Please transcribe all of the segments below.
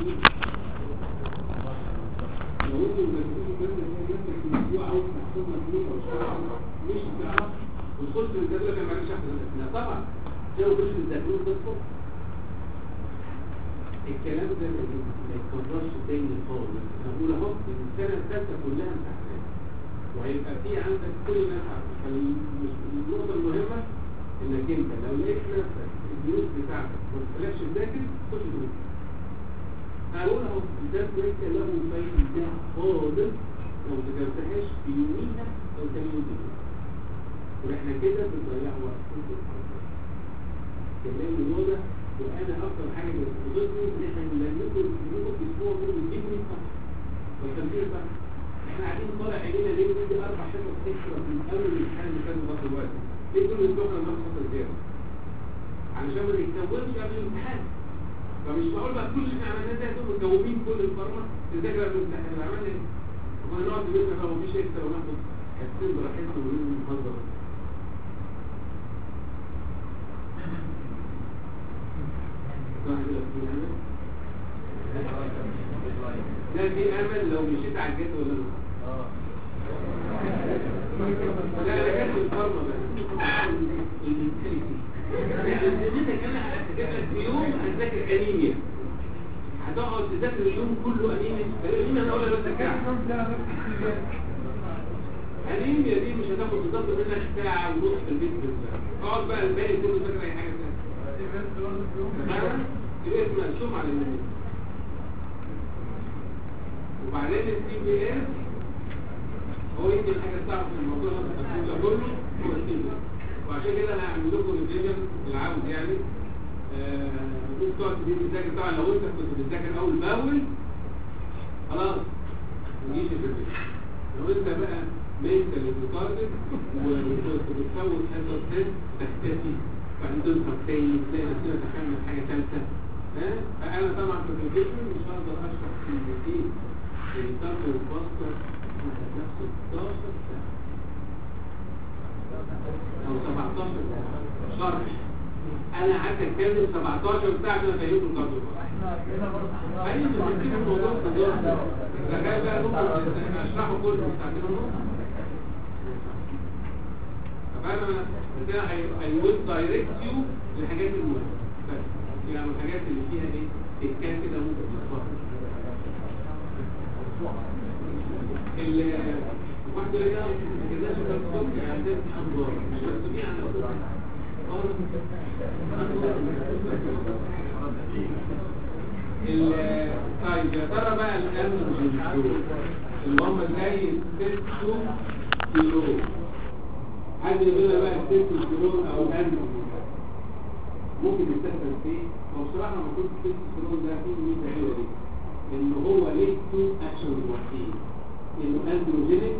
لو انت المسؤول مثلا هي نفسك في الاسبوع عاوز تحصل لك ليه او شهر مش هتعرف وصلت للجدول لك معلش احسن الاثناء طبعا لو مش الدكتور ده الصبح الكلام ده ما ما يتكررش تاني خالص انا بقول اهو ان السنه الثالثه كلها امتحانات وهيبقى في عندك كل الناس عارفه فالنقطه المهمه انك انت لو لقيت نفسك الدروس بتاعتك ما تخليكش تذاكر خش دروس اقول اهو ده ليس له فايده خالص لو ما ذاكرتهاش في يوميها او تاني يوم بالليل واحنا كده بنضيع وقت كلام واضح وانا اكتر حاجه بتضيفني ان احنا نلمكم نلمكم في اسبوع من الفكر صح والتنفيذ صح احنا قاعدين طالع علينا ليه ندي اربع حصص اكسترا من اول الامتحان اللي كان ضغط الوقت ليه كل اسبوع كنا بناخد حصه زياده علشان ما نتكونش قبل الامتحان فمش معقول بقى كل اللي احنا عملناه ده انتم متجاوبين كل الفرمه تذاكر قبل الامتحان احنا عملنا ايه؟ طب هنقعد نبص بقى مفيش اكسترا وناخد حصتين براحتنا وننزل نهزر ده في امل لو مشيت على الجد ولا لا لا انا كاتب الفرمه بقى الانتليجنس يعني انا هتذاكر في يوم هتذاكر انيميا هتقعد تذاكر اليوم كله انيميا الانيميا انا اقول لك بس انيميا دي مش هتاخد بالظبط منك ساعه ونص في البيت بالظبط اقعد بقى الباقي كله فاكر اي حاجه ثانيه يبقى اسمها شوف على النبي وبعدين السي بي اس هو يمكن حاجه صعبه في الموضوع ده كله هو السي بي اس وعشان كده انا هعمل لكم ريفيجن العاوز يعني ممكن تقعد تذاكر طبعا لو انت كنت بتذاكر اول باول خلاص نجيش الريفيجن لو انت بقى منتال وتارجت وبتسوي هذا التست تختفي وبعدين تظهر تاني تلاقي نفسك تكمل حاجه ثالثه فأنا طبعا في الريفيجن مش هقدر أشرح كلمتين الضغط والباستر نفسه 16 ساعة أو 17 ساعة شرح أنا قعدت أتكلم 17 ساعة عشان أفهمكم الكارديو أي تفكير الموضوع تجارب تخيل بقى ممكن أشرحه كله في ساعتين ونص فأنا مثلا I will direct you للحاجات المهمة بس يعني الحاجات اللي فيها ايه الكان كده ممكن تتفرج ال واحد اللي جاء كده شو كان صوت يعني ده انظار مش مسؤولين عن الصوت ال طيب يا ترى بقى الامن اللي هم زي الستو كيلو حد يقول لنا بقى الستو كيلو او الامن ممكن يستخدم فيه هو بصراحة ما كنت في السلون ده فيه ميزة حلوة دي ان هو ليه تو اكشن وحيد انه اندروجينيك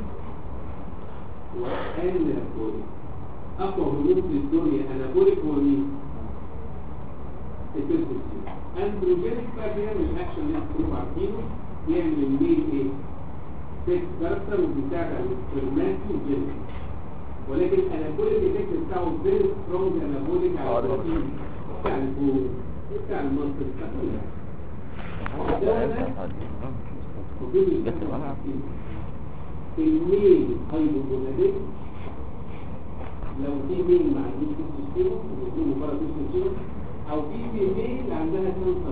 وانابوليك اقوى هرمون في الدنيا انابوليك هو مين؟ التستوستيرون اندروجينيك بقى بيعمل الاكشن اللي انتوا عارفينه يعمل الميل ايه؟ سكس كاركتر وبيساعد على السبرماتوجينيك ولكن الانابوليك ايفكت بتاعه فيري سترونج انابوليك على البروتين بتاع البول بتاع المصر بتاع كل الميل هيدروجينيك لو في ميل مع عندهم تستوستيرون ويكون مجرد تستوستيرون او في في ميل عندها كانسر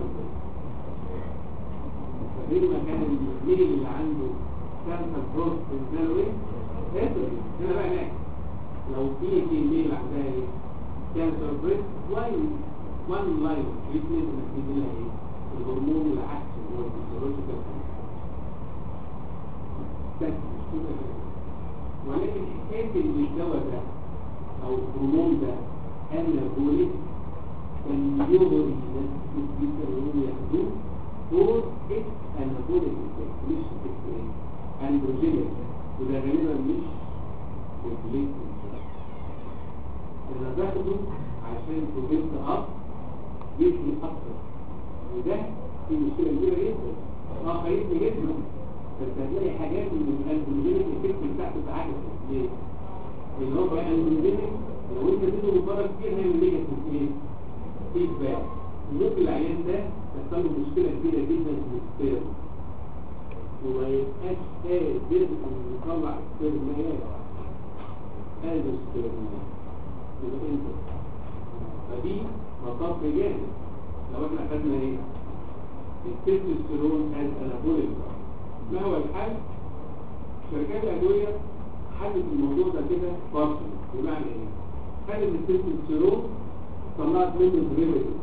فبين مكان الميل اللي عنده كانسر بروست بنسميه ايه؟ هنا بقى هناك لو في في ميل عندها ايه؟ كانسر بريست لاين وان لاين تريتمنت انك تدي لها ايه؟ الهرمون العكس اللي هو الفيزيولوجيكال بس مش كده ولكن حكايه ان الدواء ده او الهرمون ده انابوليك كان يغري ناس كتير جدا انهم ياخدوه فور اكس انابوليك افكت مش افكت ايه؟ اندروجينيك وده غالبا مش ريجوليت انا باخده عشان تجيبت اب يبني اكتر وده في مشكله كبيره جدا اه خايفني جدا بس هتلاقي حاجات من الاندروجينيك افكت بتاعته اتعكست ليه؟ اللي هو بقى اندروجينيك لو انت اديته مقدار كتير هيعمل نيجاتيف ايه؟ فيدباك ممكن العيان ده يحصل له مشكلة كبيرة جدا في السبيرم وما يبقاش قادر انه يطلع سبرمات هذا السبرمات يبقى انت فدي مطب جامد لو احنا خدنا ايه التستوستيرون از انابوليك ما هو الحل شركات الادويه حلت الموضوع ده كده فاصل بمعنى ايه خدت التستوستيرون طلعت منه الدريفيتيف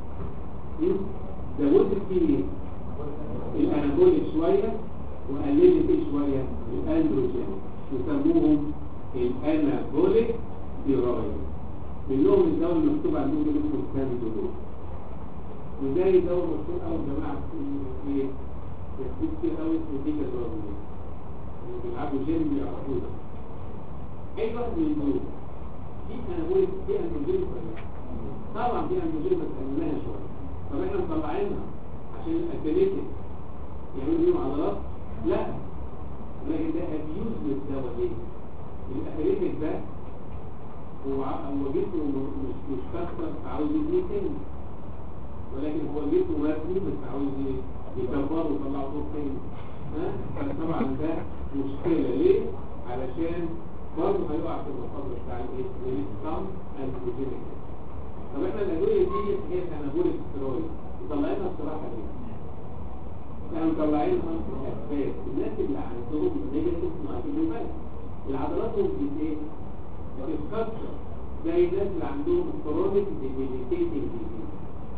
زودت فيه الانابوليك شويه وقللت فيه شويه الاندروجين يسموهم الانابوليك ستيرويد منهم الدواء المكتوب عندهم ده اسمه الكانديدول وزي دواء مشهور قوي يا جماعه في ايه؟ يكتب كتير قوي اسمه ديكا دواء اللي بيلعبوا جيم بيعرفوه ده اي واحد من دول في انابوليك في اندروجين ولا لا؟ طبعا في اندروجين بس قلناها شويه طب احنا مطلعينها عشان الابيليتي يعملوا بيهم عضلات لا لكن ده ابيوز للدواء ليه الابيليتي ده هو هو جسمه مش مش كسر عاوز يبنيه تاني ولكن هو جسمه مرسوم بس عاوز يكبره ويطلعه فوق تاني ها فطبعا ده مشكله ليه علشان برضه هيقع في المصادر بتاع الايه الريسكام انتروجينيك طب احنا الادويه دي هي انابوليك ستيرويد مطلعينها الصراحه ليه؟ احنا مطلعينها اسباب الناس اللي عندهم نيجاتيف مايكروبال العضلات ممكن ايه؟ بتتكسر زي الناس اللي عندهم كرونيك ديبيليتيتنج ديزيز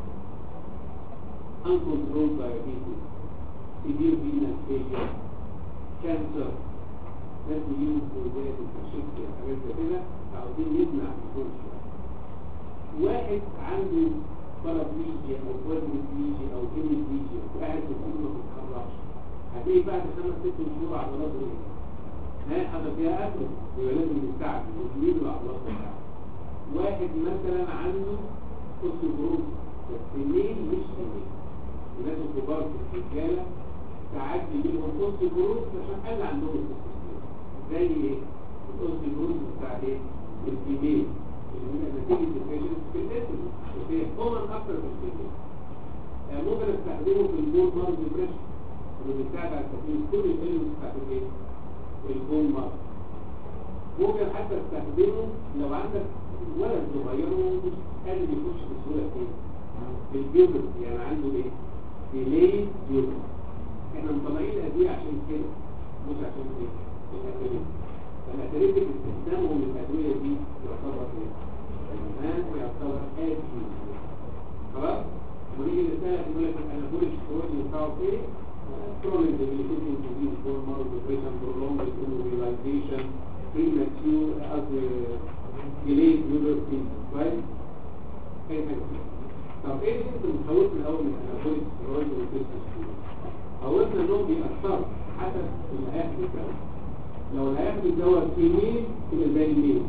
uncontrolled diabetes severe venous failure cancer ناس بيجيبوا فوزات وكشفت حاجات زي كده عاوزين نمنع الدور شويه واحد عنده بارابليجيا او كوادريبليجيا او هيميبليجيا وقاعد في الكون ما بيتحركش هتلاقي بعد خمس ست شهور عضلاته ايه؟ ها حاجه فيها اكل يبقى لازم نستعجل وتجيب العضلات بتاعته واحد مثلا عنده اوستيوبروز بس ليه مش ليه الناس الكبار في الرجاله ساعات بيجي لهم اوستيوبروز عشان قل عندهم التستوستيرون زي ايه؟ الاوستيوبروز بتاع ايه؟ الفيميل اللي هي نتيجه الفيشن في الاسم وهي كومن اكتر في الفيميل ممكن استخدمه في البول مارج ديبريشن اللي بيساعد على تكوين كل الالمنتس بتاعت الايه؟ البول مارج ممكن حتى تستخدمه لو عندك ولد صغير ومش قادر يخش بسهوله فين؟ في البيوبر يعني عنده ايه؟ ديلي بيوبر احنا مطلعين الادويه عشان كده مش عشان ايه؟ الادويه فالادويه استخدامهم للادويه دي يعتبر ايه؟ الان ويعتبر ادويه خلاص؟ ونيجي نسال يقول لك انا بقول الشغل بتاعه ايه؟ chronic debilitating disease bone marrow depression prolonged immobilization premature as delayed puberty كويس؟ اي حاجه طب ايه اللي انت مخوفنا الاول من الانابوليك ستيرويد والتستوستيرون؟ خوفنا انهم بيأثروا حسب اللي هياخد الدواء لو اللي هياخد الدواء فيميل يبقى زي الميل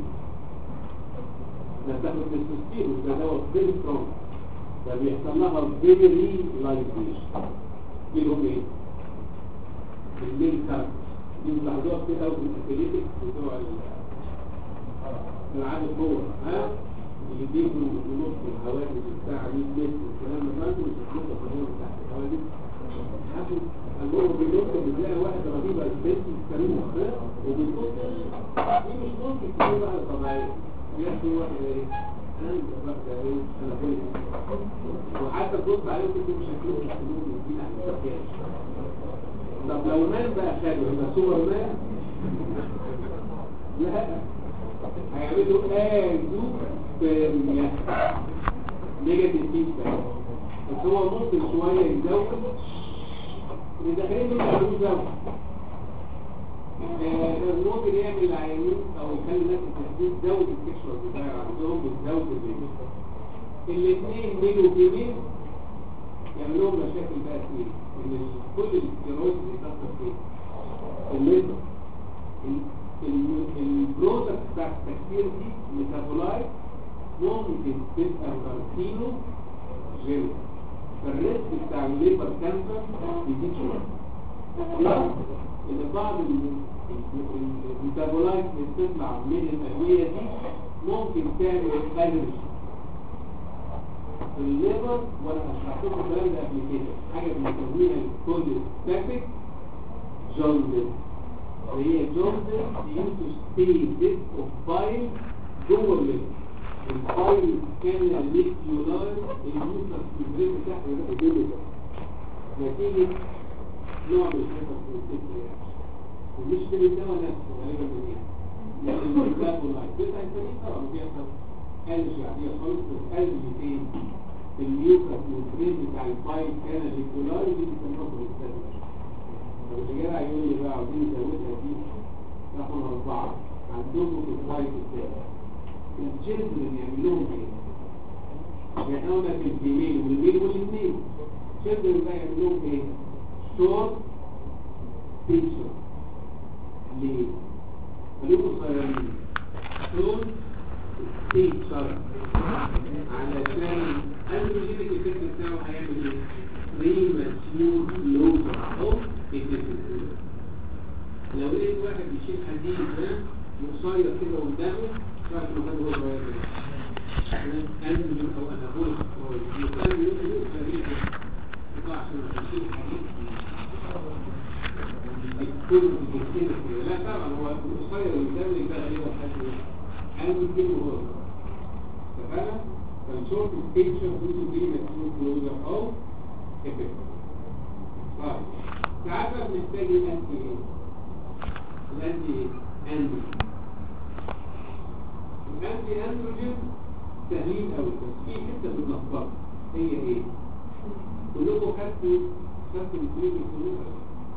ده بتاخد تستوستيرون ده دواء فيري سترونج ده بيحصل لها فيري لايزيشن دي لهم ايه؟ الميل كارت دي بتلاحظوها كتير قوي في الاتليتكس بتوع العاب القوة ها؟ اللي بيجروا بنص الحوادث بتاع 100 متر والكلام ده فانتوا مش هتلاقوا القانون تحت الحوادث حاسس المهم بينط بتلاقي واحد رهيبة البنت الكريمة ها وبتنط دي مش ممكن تكون بقى طبيعية بيحكي واحد ايه انا بقى ايه انا كويس وحتى تبص عليه كنت مش هتلاقوا الحلول دي عن الشكاش طب لو مان بقى خده يبقى سوبر مان لا هيعملوا ازو سبرميا نيجاتيف فيدباك بس هو ممكن شويه يزود الداخلين دول يعملوا زود ممكن يعمل العيانين او يخلي الناس التحديد زود الكشف بتاع عندهم بتزود البيبي الاثنين ميل وفيميل يعمل لهم مشاكل بقى كتير ان كل الاستيرويد اللي بتحصل فيه الليزر البرودكت بتاع التكسير دي ميتابولايت ممكن تبقى كارسينو جيل فالريسك بتاع الليبر كانسر بيزيد شويه ان بعض الميتابولايت اللي بتطلع من الادويه دي ممكن تعمل الرجي في الليبر وانا هشرح لكم الكلام ده قبل كده حاجه بنسميها الكوليستاتيك جوندس وهي جوندس due to stasis of bile جوه الليبر البايل كان ليكيولار اليوتر في البريد بتاعه يبقى جوه نتيجه نوع من الهايبر ومش من الدواء نفسه غالبا من ايه؟ لان الكتاب واللايف بس انت طبعا بيحصل ألجي عادية خالص بس ألجي فين؟ في الميوكس والبريد بتاع البايل كان ليكيولار دي بيسموها كوليستاتيك الرجاله يقول لي بقى عاوزين نزودها دي رقم أربعة عندكم في السلايد الثاني الجلد يعمل لهم ايه؟ يعملون في الفيميل والميل والاثنين الجلد بقى يعمل لهم ايه؟ شورت بيكشر ليه؟ خليكم صغيرين شورت بيكشر علشان الانتروجينيك الفكر بتاعه هيعمل ايه؟ بريماتيور لوزر او الفكر لو لقيت واحد بيشيل حديد ده وقصير كده قدامه شايف انه كان هو صغير كده انزل او انابول يقال يقول خليل يقع عشان يشيل حديد الكل بيكتير كده لا طبعا هو قصير قدامه يبقى غالبا حد انزل كده وهو تمام فالشورت بيكتشر دي دي مكتوب كلوزر او افكت طيب ساعات بنحتاج الانتي ايه الانتي اندروجين الانتي اندروجين سهلين قوي بس في حته بتلخبط هي ايه كلكم خدتوا خدتوا الكليب كلكم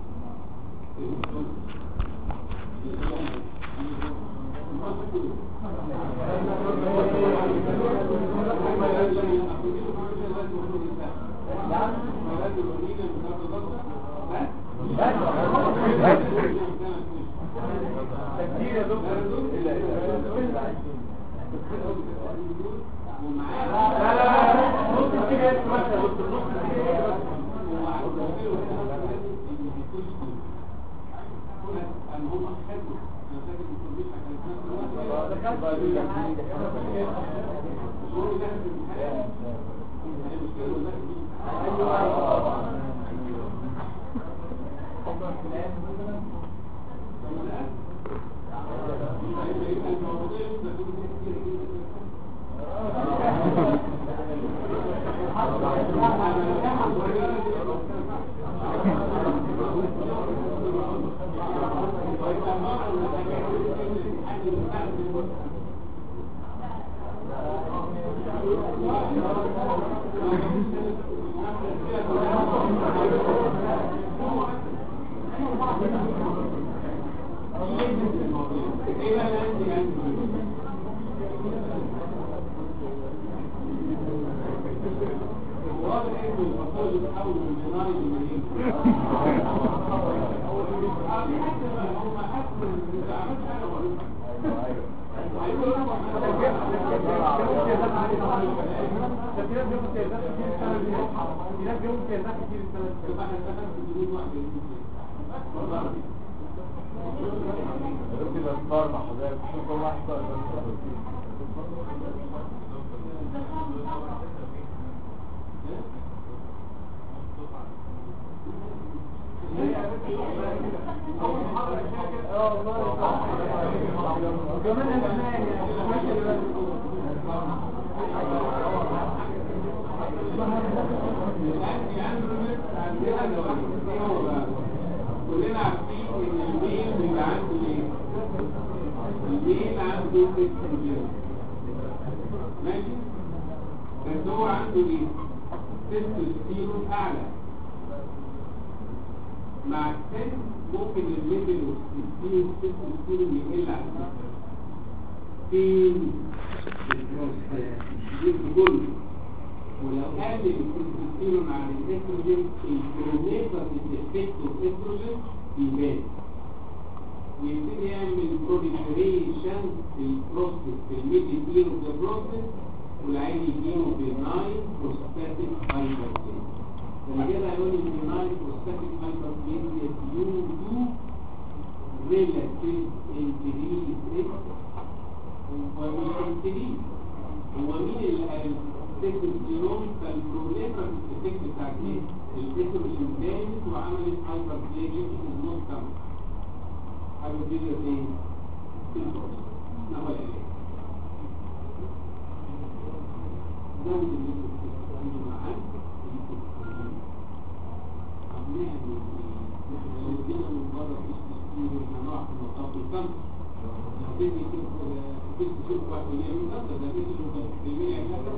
كلنا عارفين ان الميل بيبقى عنده ايه؟ الميل عنده استروجين ماشي؟ بس هو عنده ايه؟ تستوستيرون اعلى مع السن ممكن الليفل والتستوستيرون يقل على فكرة. فين؟ في البروستات كله ولو قل التستوستيرون عن الاستروجين الكرونيزر الافكت الاستروجين يبان ويبتدي يعمل بروليفريشن في البروستات في الميدل اير اوف ذا بروستات والعين يجيله بناين بروستاتيك هايبرتين لما كده هيقول لي بناين بروستاتيك هايبرتين ديو تو ريلاتيف انكريز ومش انكريز هو مين اللي قال التستوستيرون فالبروليفر الافكت بتاع ايه الاستروجين زادت وعملت هايبر بليجن نوت كام هايبر بليجن ايه سيمبتومز ما هو العلاج زود التستوستيرون معاه طب نعمل ايه نحن لو ادينا من بره تستوستيرون هنقع في مطاف الكم هتدي كده تشوف واحد يعمل نفسه ده بيجي بالمية كده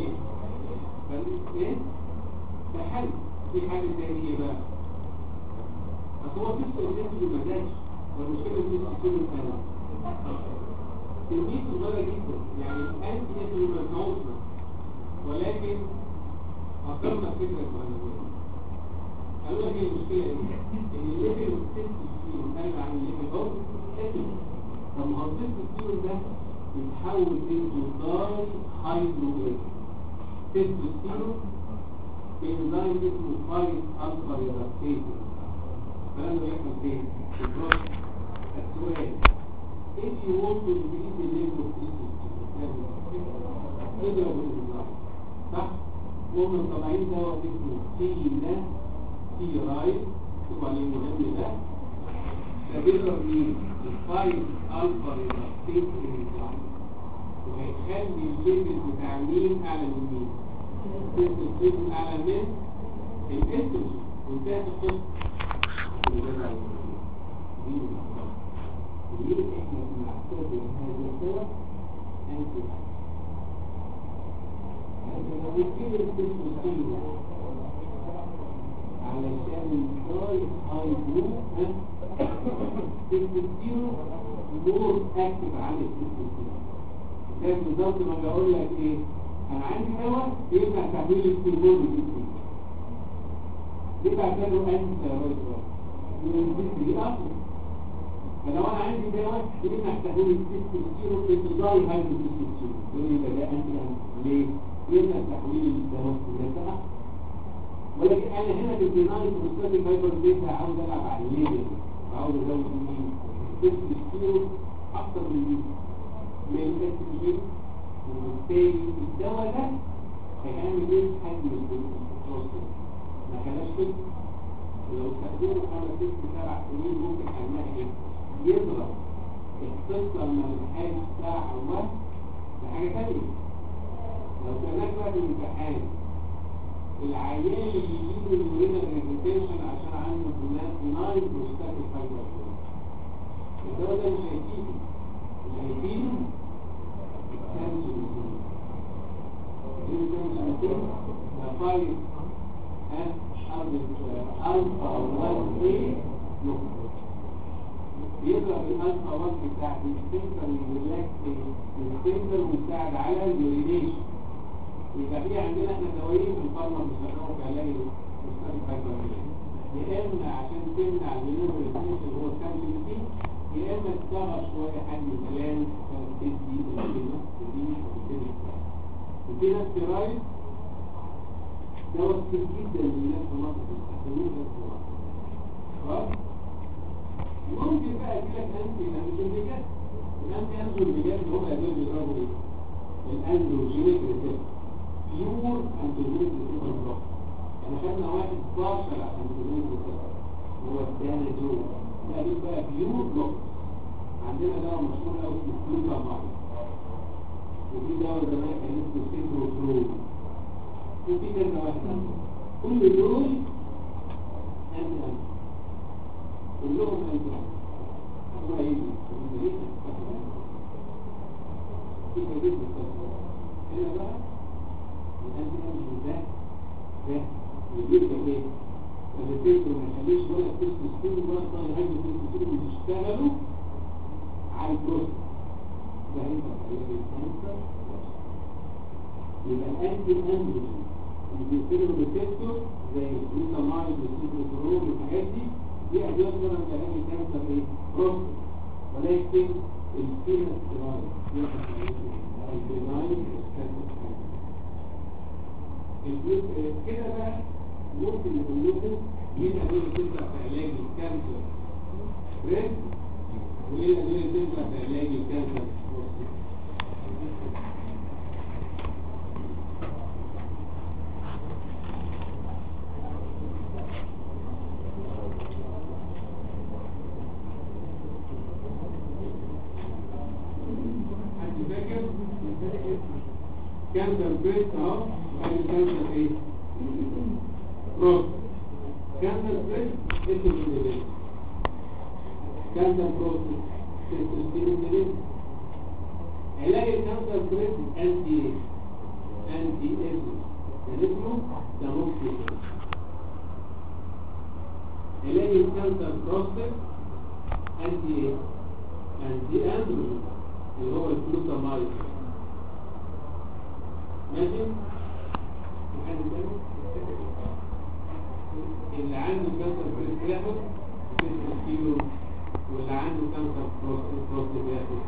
ايه ده حل في حل تاني ايه بقى اصل هو قصه الناس ما جاش والمشكله في التسليم الكلام كميه صغيره جدا يعني الان يجب ممنوعنا ولكن اقرنا فكره معينه قالوا لك ايه المشكله ايه ان الليفل والتستوستيرون قال عن الليفل اهو طب ما هو التستوستيرون ده بيتحول into داي هيدروجين تستوستيرون انزيم اسمه 5 الفا ريدكتيز الكلام ده بيحصل فين؟ في البروست السؤال if you want to increase the level of testosterone اضرب الانزيم صح؟ وهم طالعين دواء اسمه تي ده تي رايت طبعا المهم ده ده بيضرب مين؟ الفايف الفا ريدكتيز انزيم وهيخلي الليفل بتاع مين اعلى من مين؟ التستوستيرون اعلى من الاستروجين وانتهت القصه ليه احنا بنعتبر هذا الدواء انتي لو يصير التستوستيرون علشان الداي هايبو التستوستيرون مور اكتف عن التستوستيرون ده بالظبط ما بقول لك ايه انا عندي دواء بيمنع تحويل الهرمون الجسمي دي بعتبره انتي ثيرويد من الجسم اصلا فلو انا عندي دواء بيمنع تحويل التستوستيرون للداي هايدروتستوستيرون يقول لي ده انتي ليه؟ يمنع تحويل الدواء ده ولكن انا هنا في البناء بروستاتيك فايبر بيتا عاوز العب على الليبل عاوز ازود مين؟ التستوستيرون اكتر من مين؟ من الاستروجين وبالتالي الدواء ده هيعمل ايه حجم البروستات ما خلاش كده ولو استخدمه خمس ست سبع سنين ممكن حجمها ايه يضرب القصه الملحاج بتاع الله لحاجه ثانيه لو كانك بقى في الامتحان العيان اللي يجيله الورينا ريزيتيشن عشان عنده ناين بروستاتيك فايبر الدواء ده مش هيفيده اللي هيفيده الكانسر فايف ألفا 1 A يضرب الألفا 1 بتاع السنتر والريلاكس السنتر ويساعد على اليورينيشن يبقى في عندنا احنا دوايين في الفارما بنستخدمها في علاج المستقبل فايبر يا اما عشان تمنع المنوبر اللي هو الكانسر دي يا اما تصغر شويه حجم الكلام تدي الكلمه تدي وتدي وفي ناس ستيرايد دواء كتير جدا للناس في مصر بيستخدموه بس في مصر خلاص ممكن بقى يجيلك انتي انزول بجد الانتي انزول بجد هو ادويه بيضربوا ايه؟ الاندروجينيك ريسبتور بيور اندروجينيك ريسبتور بلوك احنا خدنا واحد بارشل عشان اندروجينيك ريسبتور هو الدانازول لا دي بقى بيور بلوك عندنا دواء مشهور قوي اسمه فلوكامايد وفي دواء زمان كان اسمه سيكروفلول وفي كذا واحد كل دول انت انت كلهم انت هتروح يجي في كذا هنا بقى الانت انت ده ده يجيب لك ايه فالتيتر ما يخليش ولا التستوستيرون ولا الطاقه الهايبر التستوستيرون يشتغلوا على البروست ده هيبقى الكانسر يبقى الانتي اندروجين اللي بيصيروا ريسبتور زي الجلوتامايد والسيتروفيرول والحاجات دي دي ادويه تقدر تعالج الكانسر ايه؟ بروست ولكن الفينسترايد البناين كده بقى ممكن نقول لكم مين ادويه تنفع في علاج الكانسر بريست وايه الادويه تنفع في علاج الكانسر بروستات كانسر بريست اهو ادي كانسر ايه بروست كانسر بريست اسم كانسر بروست تستوستيرون علاج الكانسر بريست انتي انتي اسم اسمه داموكسيفين علاج الكانسر بروستات انتي انتي اندروجين اللي هو الفلوتامايد ماشي حد تاني اللي عنده كانسر بريست ياخد تستوستيرون واللي عنده كانسر بروستات بروستات ياخد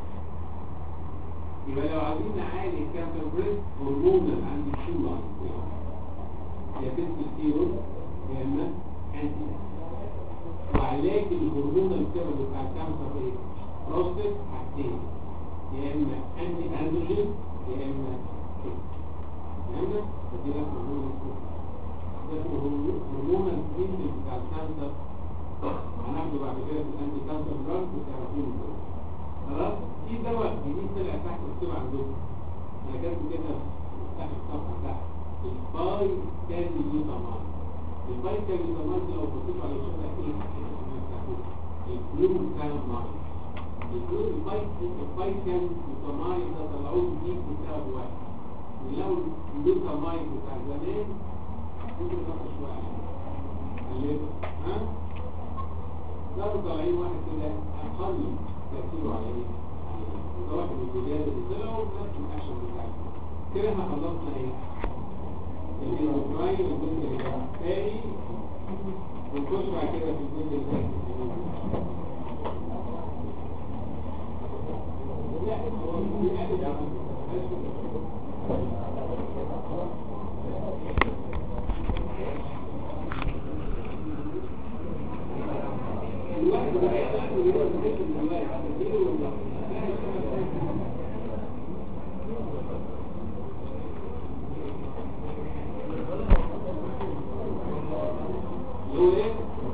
يبقى لو عايزين نعالج كانسر بريست هرمونال عند الشو لاين يا تستوستيرون يا اما انتي وعلاج الهرمون الكبد بتاع الكانسر ايه؟ بروستات حاجتين يا اما انتي اندروجين يا اما فهمنا؟ فدي لك هرمون ده هرمون الكبد بتاع الكانسر هناخده بعد كده في الانتي كانسر دراج وتعرفين خلاص؟ في دواء جديد طلع تحت مكتوب عندكم انا كاتبه كده تحت الصفحه تحت الباي كان يوتاماين الباي كان يوتاماين لو بصيتوا على الشبكه ايه البلو كان ماين البلو الباي الباي كان يوتاماين ده طلعوه جديد بسبب واحد ولو اليوتاماين بتاع زمان ممكن ناخد شويه عليه ها لو طالعين واحد كده اقل تاثيره على ايه؟ ده واحد من الجداد اللي طلعوا نفس الاكشن بتاعهم كده احنا خلصنا ايه؟ الاندوكراين الجزء اللي جاي الثاني ونخش بعد كده في الجزء الثاني لا هو بيقلل الواحد بقى يقلل ويقول لك الواحد تديله ولا هو ايه؟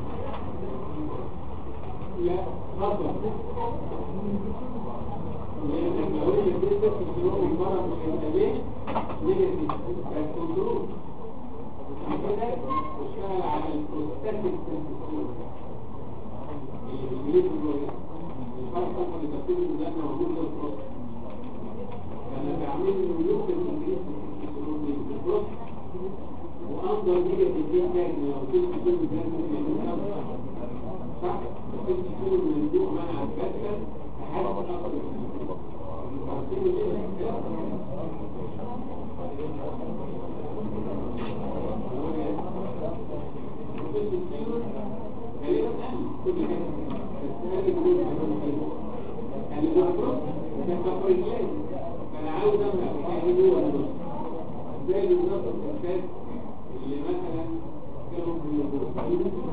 لا خطأ لأنك لو انت اديتك الكنترول من بره مش هيبقى ليه؟ نيجاتيف بس كنترول كده اشتغل على البروستاتيك تستوستيرون اللي بالجليد الجوية الفرق اللي تكتبه ده موجود له البروست كان بيعمل له يوكل انجليز تستوستيرون من البروست وأفضل نيجة الفيدباك لو كنت تكون بذلك من الأول صح؟ كنت تكون من الجوع منع الكتلة لحد أكثر عارفين ليه؟ كان عاوز امنع يعني جوه النص زي بالظبط الكتاب اللي مثلا كانوا في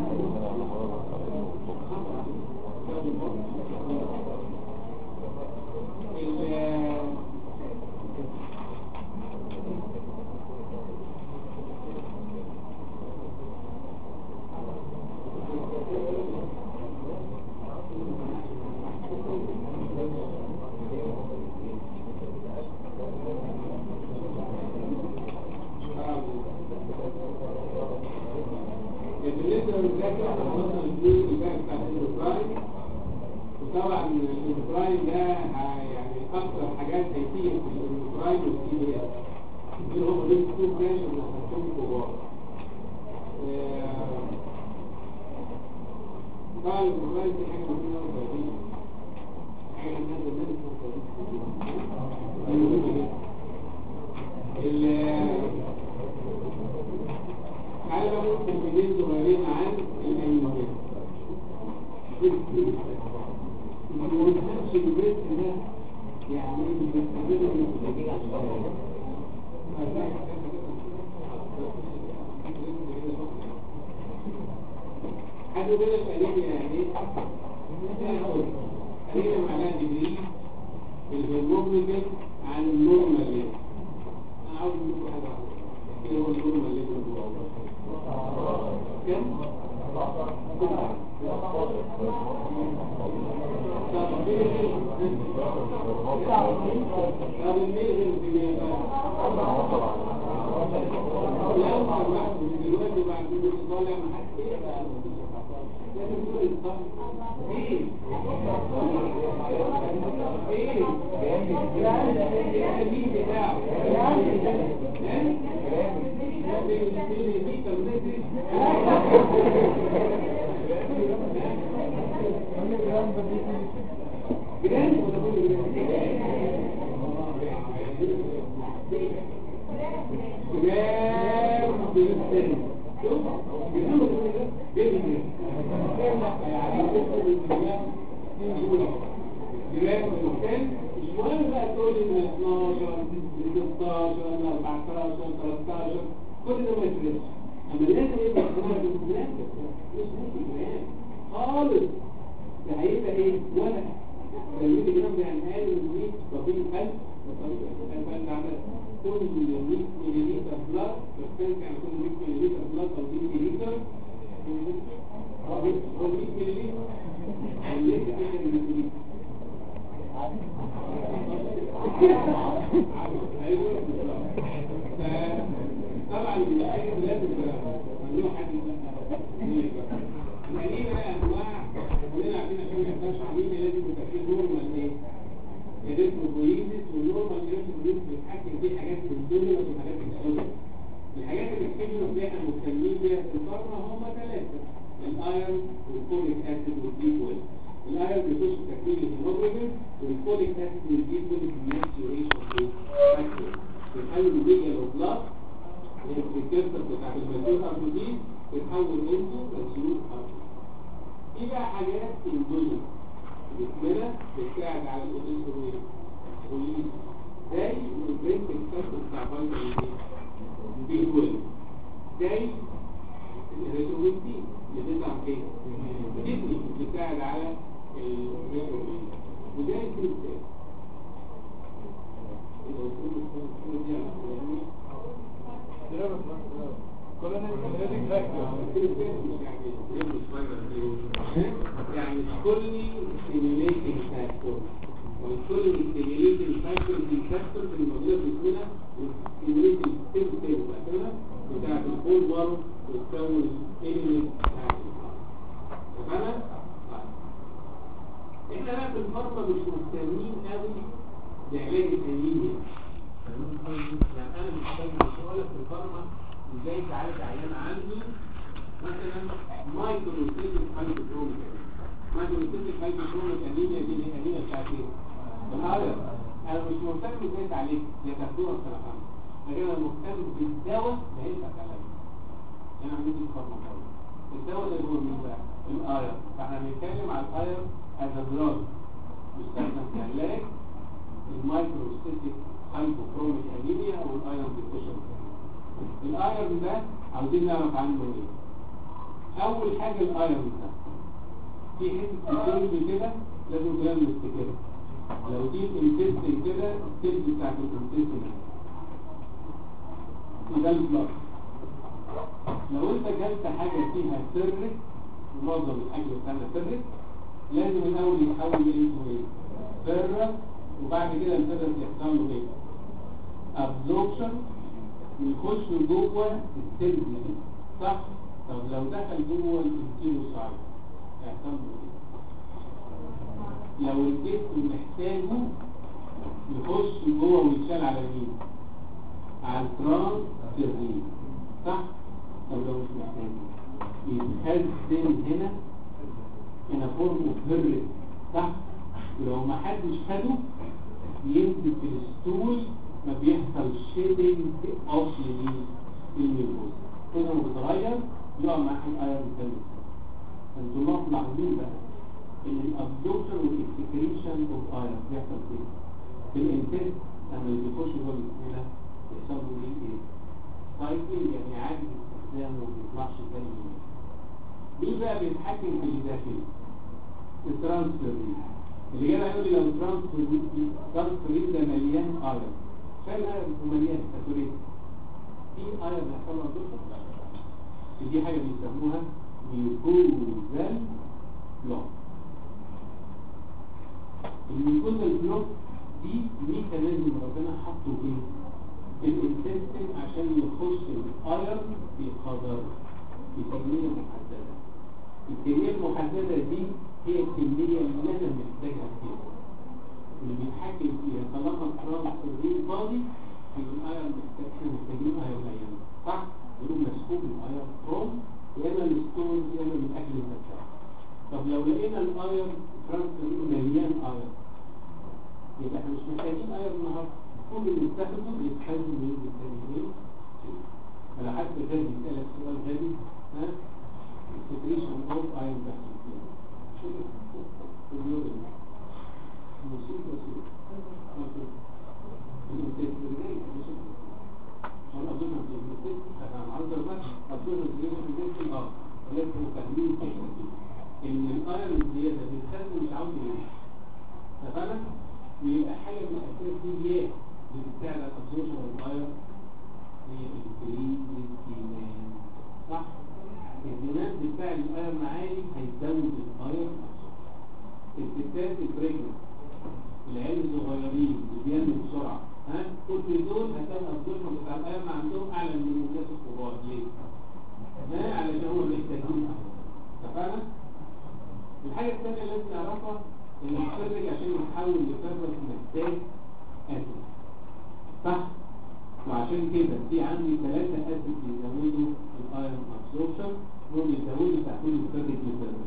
بالنسبة للذاكرة احنا وصلنا للجزء اللي بتاع الاندوكراين وطبعا الاندوكراين ده ه- يعني اكثر حاجات هيفيد في الاندوكراين والسي بي اس دول هم دول تو برانش اللي هنحطهم كبار آه، طبعا الاندوكراين دي حاجة مهمة وضرورية حاجة الناس زمان كانت مهمة جدا ال- تعالى بقى نقول كلمتين صغيرين عن الأيمان ما بنفهمش البيت ده يعني ايه بنستخدمه حد يقول لك أنيميا يعني ايه؟ أنا هقول أنيميا معناها ديجري الهيموجلوبين عن النورمال ليفل أنا عاوز أقول لكم حاجة واحدة ايه هو النورمال ليفل جوه كم؟ طب الميزن في ايه بقى؟ لو سمحت دلوقتي بعد كده طالع ما حدش يقرا لازم تقول الصح ايه ايه التمييز بتاعه جرام ولا كل جرام بالسن شوف جرام بالسن يعني جرام بالسن مش مهم بقى تقول ان 12 16 14 13 كل ده ما يفرقش اما لازم يبقى اختلاف بالجرام مش ممكن جرام خالص ده هيبقى ايه ولا ده الميلي جرام ده يعني قال 100 بطيء 1000 بطيء 1000 انت عندك كل 100 ملي لتر بلاد بتتكلم عن كل 100 ملي لتر بلاد او 100 ملي لتر هو 100 ملي لتر اللي كده ملي لتر طبعا الحاجة لازم ممنوع حد احنا ليه بقى انواع كلنا عارفين عشان ما يحصلش عميل لازم يبقى فيه نورمال ايه؟ الريتروبويزيس والنورمال الريتروبويزيس بيتحكم فيه حاجات في الدنيا وفي حاجات في الدنيا الحاجات اللي بتحكم اللي احنا مهتمين بيها في الفارما هم ثلاثة الايرون والفوليك اسيد والديب ويل الايرون بيخش في تكوين الهيموجلوبين والفوليك اسيد والديب ويل بيماتيوريشن ايه؟ فاكتور بيحول الميجا بلاد الكيرتر بتاع الماتيور اربودين بيتحول انتو ماتيور اربودين في بقى حاجات اندوجين جسمنا بتساعد على الاوديسومين والليز زي البرنت الكاستر بتاع فيتامين دي بي 12 زي الريتروين دي اللي بيطلع فين كدني بتساعد على الريتروين وزي الكريستال لو كل كل دي على يعني كل stimulating factor وكل stimulating factor دي factor اللي موجوده في جسمنا stimulating سيل سيل فاكرها بتاعت البول وارم وتكون الاليمنت بتاعت تمام؟ احنا بقى في الفارما مش مهتمين قوي بعلاج الانيميا يعني انا مش مهتم مش هقول لك في الفارما ازاي تعالج عيان عنده مثلا مايكروسيتيك هايبوكروميك مايكروسيتيك هايبوكروميك انيميا دي اللي انيميا بتاعت ايه؟ الهاير انا مش مهتم ازاي تعالج يا تكتوره السرطان لكن انا مهتم بالدواء اللي هينفع تعالج انا عندي الفارماكولوجي الدواء ده هو مين بقى؟ الاير فاحنا بنتكلم على الاير از دراج بيستخدم كعلاج المايكروسيتيك هايبوكروميك انيميا او الايرون ديفيشنسي الايرون ده عاوزين نعرف عنه ايه اول حاجه الايرون ده في حته سيل كده لازم كلام نفتكرها لو دي الانتستين كده السيل بتاعت الانتستين وده البلاك لو انت جبت حاجه فيها سرك معظم الاكل بتاعنا سرك لازم الاول يتحول انتو ايه سرك وبعد كده الفرس يحصل له ايه ابزوربشن ويخش جوه السيل دي صح طب لو دخل جوه الكيلوسايت هيحصل له ايه لو الجسم محتاجه يخش جوه ويتشال على مين على الترانس سيرين صح طب لو مش محتاجه يتخزن هنا هنا فورم هرد صح ولو ما حدش خده يمسك في الستول ما بيحصل شيدنج اوف للميوكوز كده ما بتغير يقع معاك الايرون ثاني انتوا ما ملاحظين بقى ان الابزوربشن والاكسكريشن اوف ايرون بيحصل فين في الانتست لما بيخش جوه هنا بيحصل له ايه سايكل يعني عادي الاستخدام وما بيطلعش تاني مين بقى بيتحكم في اللي داخل الترانسفيرين اللي جاي يقول لي لو ترانسفيرين ده مليان ايرون كان ايرون ومليان ساتوريت في ايرون بيحصل له دوشه دي حاجه بيسموها ميوكوزال بلوك الميوكوزال بلوك دي ميكانيزم ربنا حطه ايه في الانتستين عشان يخش الايرن في قدر بكميه محدده الكميه المحدده دي هي الكميه اللي انا محتاجها فيها اللي بيتحكم فيها طالما الترانس الرين فاضي يبقى الايرن محتاج احنا محتاجين ايرن ايام صح؟ يقولوا مسحوب الايرن فروم يا اما من ستونز يا اما من اكل الزكاه طب لو لقينا الايرن ترانس مليان ايرن يبقى احنا مش محتاجين ايرن النهارده كل اللي بتاخده بيتخزن وينزل تاني ايه؟ على حسب غبي يسألك سؤال غبي ها؟ السكريشن اوف ايرن بيحصل فيها شو اليورين مصيبة مصيبة ان الايرون الزياده بيتخزن مش عاوز يمشي تمام ويبقى حاجه من الاساسيات اللي بتساعد على الابسوربشن الايرون هي الكريم للكيمان صح الدماغ بتاع الايرون عالي هيزود الايرون الستات البريجننت العيال الصغيرين اللي بينموا بسرعه ها كل دول هتلاقي الابسوربشن بتاع الايرون عندهم اعلى من الناس الكبار ليه؟ ها علشان هم محتاجين اتفقنا؟ الحاجة الثانية اللي لازم نعرفها ان الخرج عشان يحاول يفرغ محتاج اسيد صح؟ وعشان كده في عندي ثلاثة اسيد بيزودوا الايرون ابسوربشن هم بيزودوا تحويل الخرج للفرغ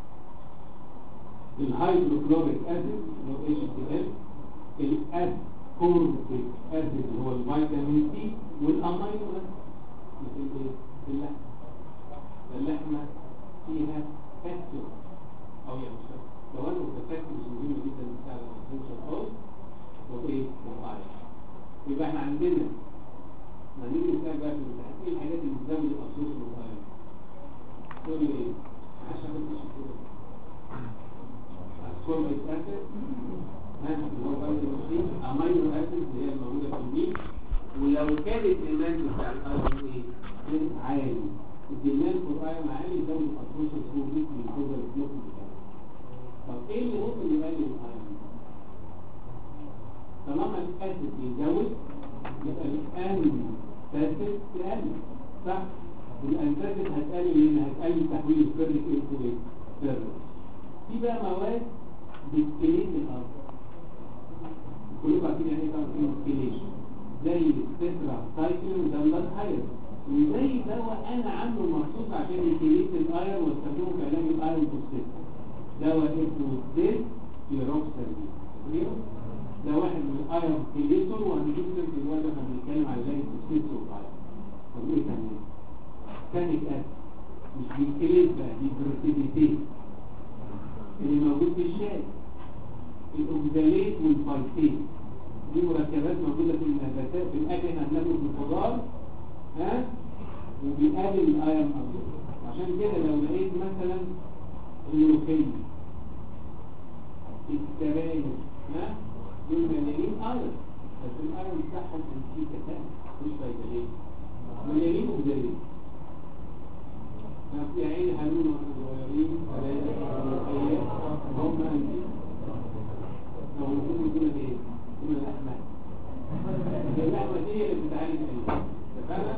الهيدروكلوريك اسيد اللي هو اتش تي ال الاسيد كوربيك اسيد اللي هو الفيتامين سي والامينو اسيد مثل ايه؟ اللحمة اللحمة فيها فاكتور او يعني مش لو انا متفكر مش مهم جدا بتاع الاسنشال اويل وايه وقاية يبقى احنا عندنا ما نيجي نسال بقى في الامتحان ايه الحاجات اللي بتزود الاسنشال وقاية تقول لي ايه عشان ما تمشي كده اسكوربيك اسيد اللي هو فيتامين سي امينو اسيد اللي هي الموجوده في الميت ولو كان الديماند بتاع الايرون ايه كان عالي الديماند في الايرون عالي يزود الاسنشال سكور دي من كوبر البلوك بتاعه طب ايه اللي ممكن يقلل الايرون طالما الاسيد يزود يبقى الان تاسد تقلل صح والانتاسد هتقلل لان هتقلل تحويل الفرق انتو ايه فرق في بقى مواد بتكليت الارض كلكم عارفين يعني ايه طبعا كليشن زي السترا سايكل وده بلاد هاير وزي دواء انا عامله مخصوص عشان يكليت الايرون واستخدمه في علاج الايرون توكسيك دواء اسمه زيت فيروكسالين ده واحد من الايرون كليتور وهنجيب سيرة الوالد احنا بنتكلم على علاج التوكسيك والايرون طب ايه كمان؟ تانيك اسيد مش بيكليت بقى دي بروتيديتي اللي موجود في الشاي الاوكزاليت والفايتين دي مركبات موجودة في النباتات في الأكل احنا بناكله في الخضار ها وبيقلل الايرون ابزورب عشان كده لو لقيت مثلا اللوخية السبانخ ها دول مليانين ايرون بس الايرون بتاعهم انتي كتان مش فايتين مليانين اوكزاليت في عين هنون واحنا صغيرين ثلاثة ملوخية هم انتي لو نقول يقول ايه من اللحمة اللحمة دي اللي بتتعالج عليها تفهم؟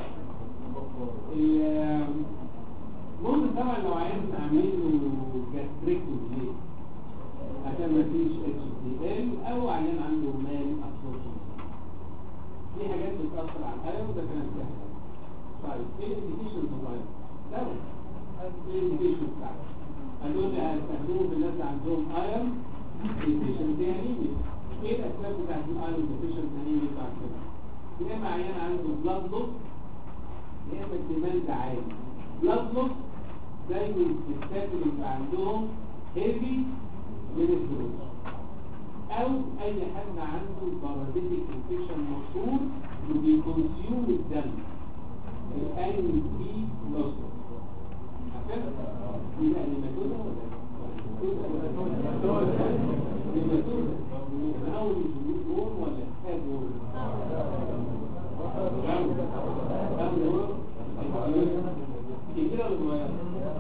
ممكن طبعا لو عايز نعمل له جاستريكتومي ليه؟ عشان ما فيش اتش دي ال او عيان عنده مال ابسوربشن دي حاجات بتأثر على القلب وده كلام سهل طيب ايه الانديكيشن صغير؟ دواء ايه الانديكيشن بتاعته؟ هتقول لي هستخدمه في الناس اللي عندهم ايرون ديفيشنسي انيميا ايه الاسباب بتاعت الايرون ديفيشنسي انيميا بتاعت كده يا اما عيان عنده بلاد لوس يا اما الديماند عالي بلاد لوس زي الستات اللي بيبقى عندهم هيفي مينستروس او اي حد عنده بارازيتيك انفكشن مشهور وبيكونسيوم الدم الان بي لوس يبقى النيماتودا ولا كده ولا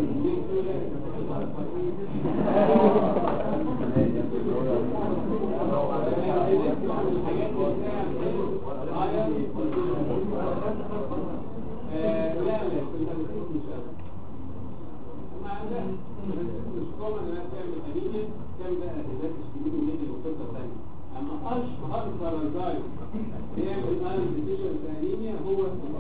لا لا في التنسيق مش قوي مع ده مش كومن انها تعمل انيميا تعمل بقى اهداف السنين ونجي لقصه ثانيه اما اشهر بارازايت بيعمل ايرون ديفيشنسي انيميا هو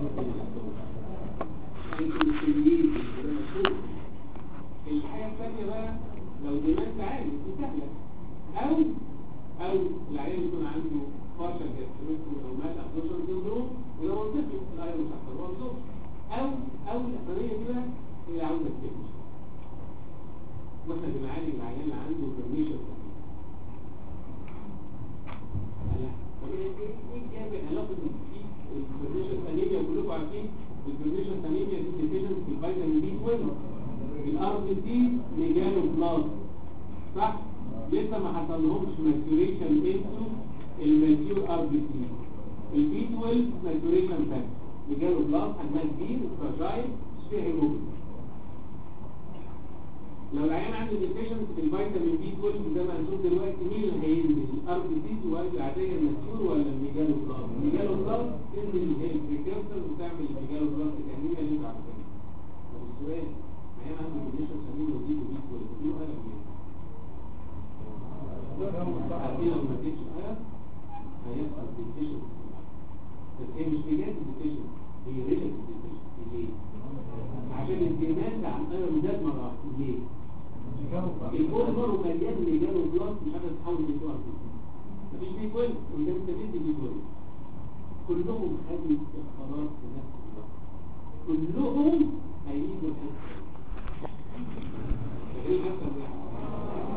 الانسولين ده مشهور الحاجه الثانيه بقى لو دماغ عالي دي سهله او او العيال يكون عنده فاشل جاستريكتوم او مال ابدوشن سندروم وده منطقي الايرون مش هتحصل له او او الاخرانيه دي بقى هي عاوزه تكتشف واحنا بنعالج العيان اللي عنده برميشن ايه جاب علاقه في البرميشن انيميا كلكم عارفين البرميشن انيميا دي ديفيشن في الفيتامين بي 12 الار بي سي ميجانو بلاس صح لسه ما حصلهمش ماتوريشن انتو الماتيور ار بي سي البي 12 ماتوريشن فاكتور ميجانو بلاس حجمها كبير فراجايل فيها هيموجلوبين لو العيان عنده ديفيشنس في الفيتامين بي 12 زي ما هنشوف دلوقتي مين اللي هينزل الار بي سي ولا العاديه الماتيور ولا الميجانو بلاس الميجانو بلاس تنزل اللي هي البريكيرسر وتعمل الميجانو بلاس الانيميا اللي انتوا عارفينها طب السؤال عيان عنده ديفيشنس امين ودي بي 12 دي قلم ايه؟ عارفين لو ما اديتش ايرون هيحصل ديفيشنس بس هي مش بجد ديفيشنس هي ريليتيف ديفيشنس ليه؟ عشان الديماند عن ايرون زاد مره واحده ليه؟ البول مره مليان مليان بلاس مش عارف تحول لسؤال مفيش بي كويس وانت مستفيد بي كويس كلهم خدوا القرار في نفس الوقت كلهم هيجوا الحته ايه حصل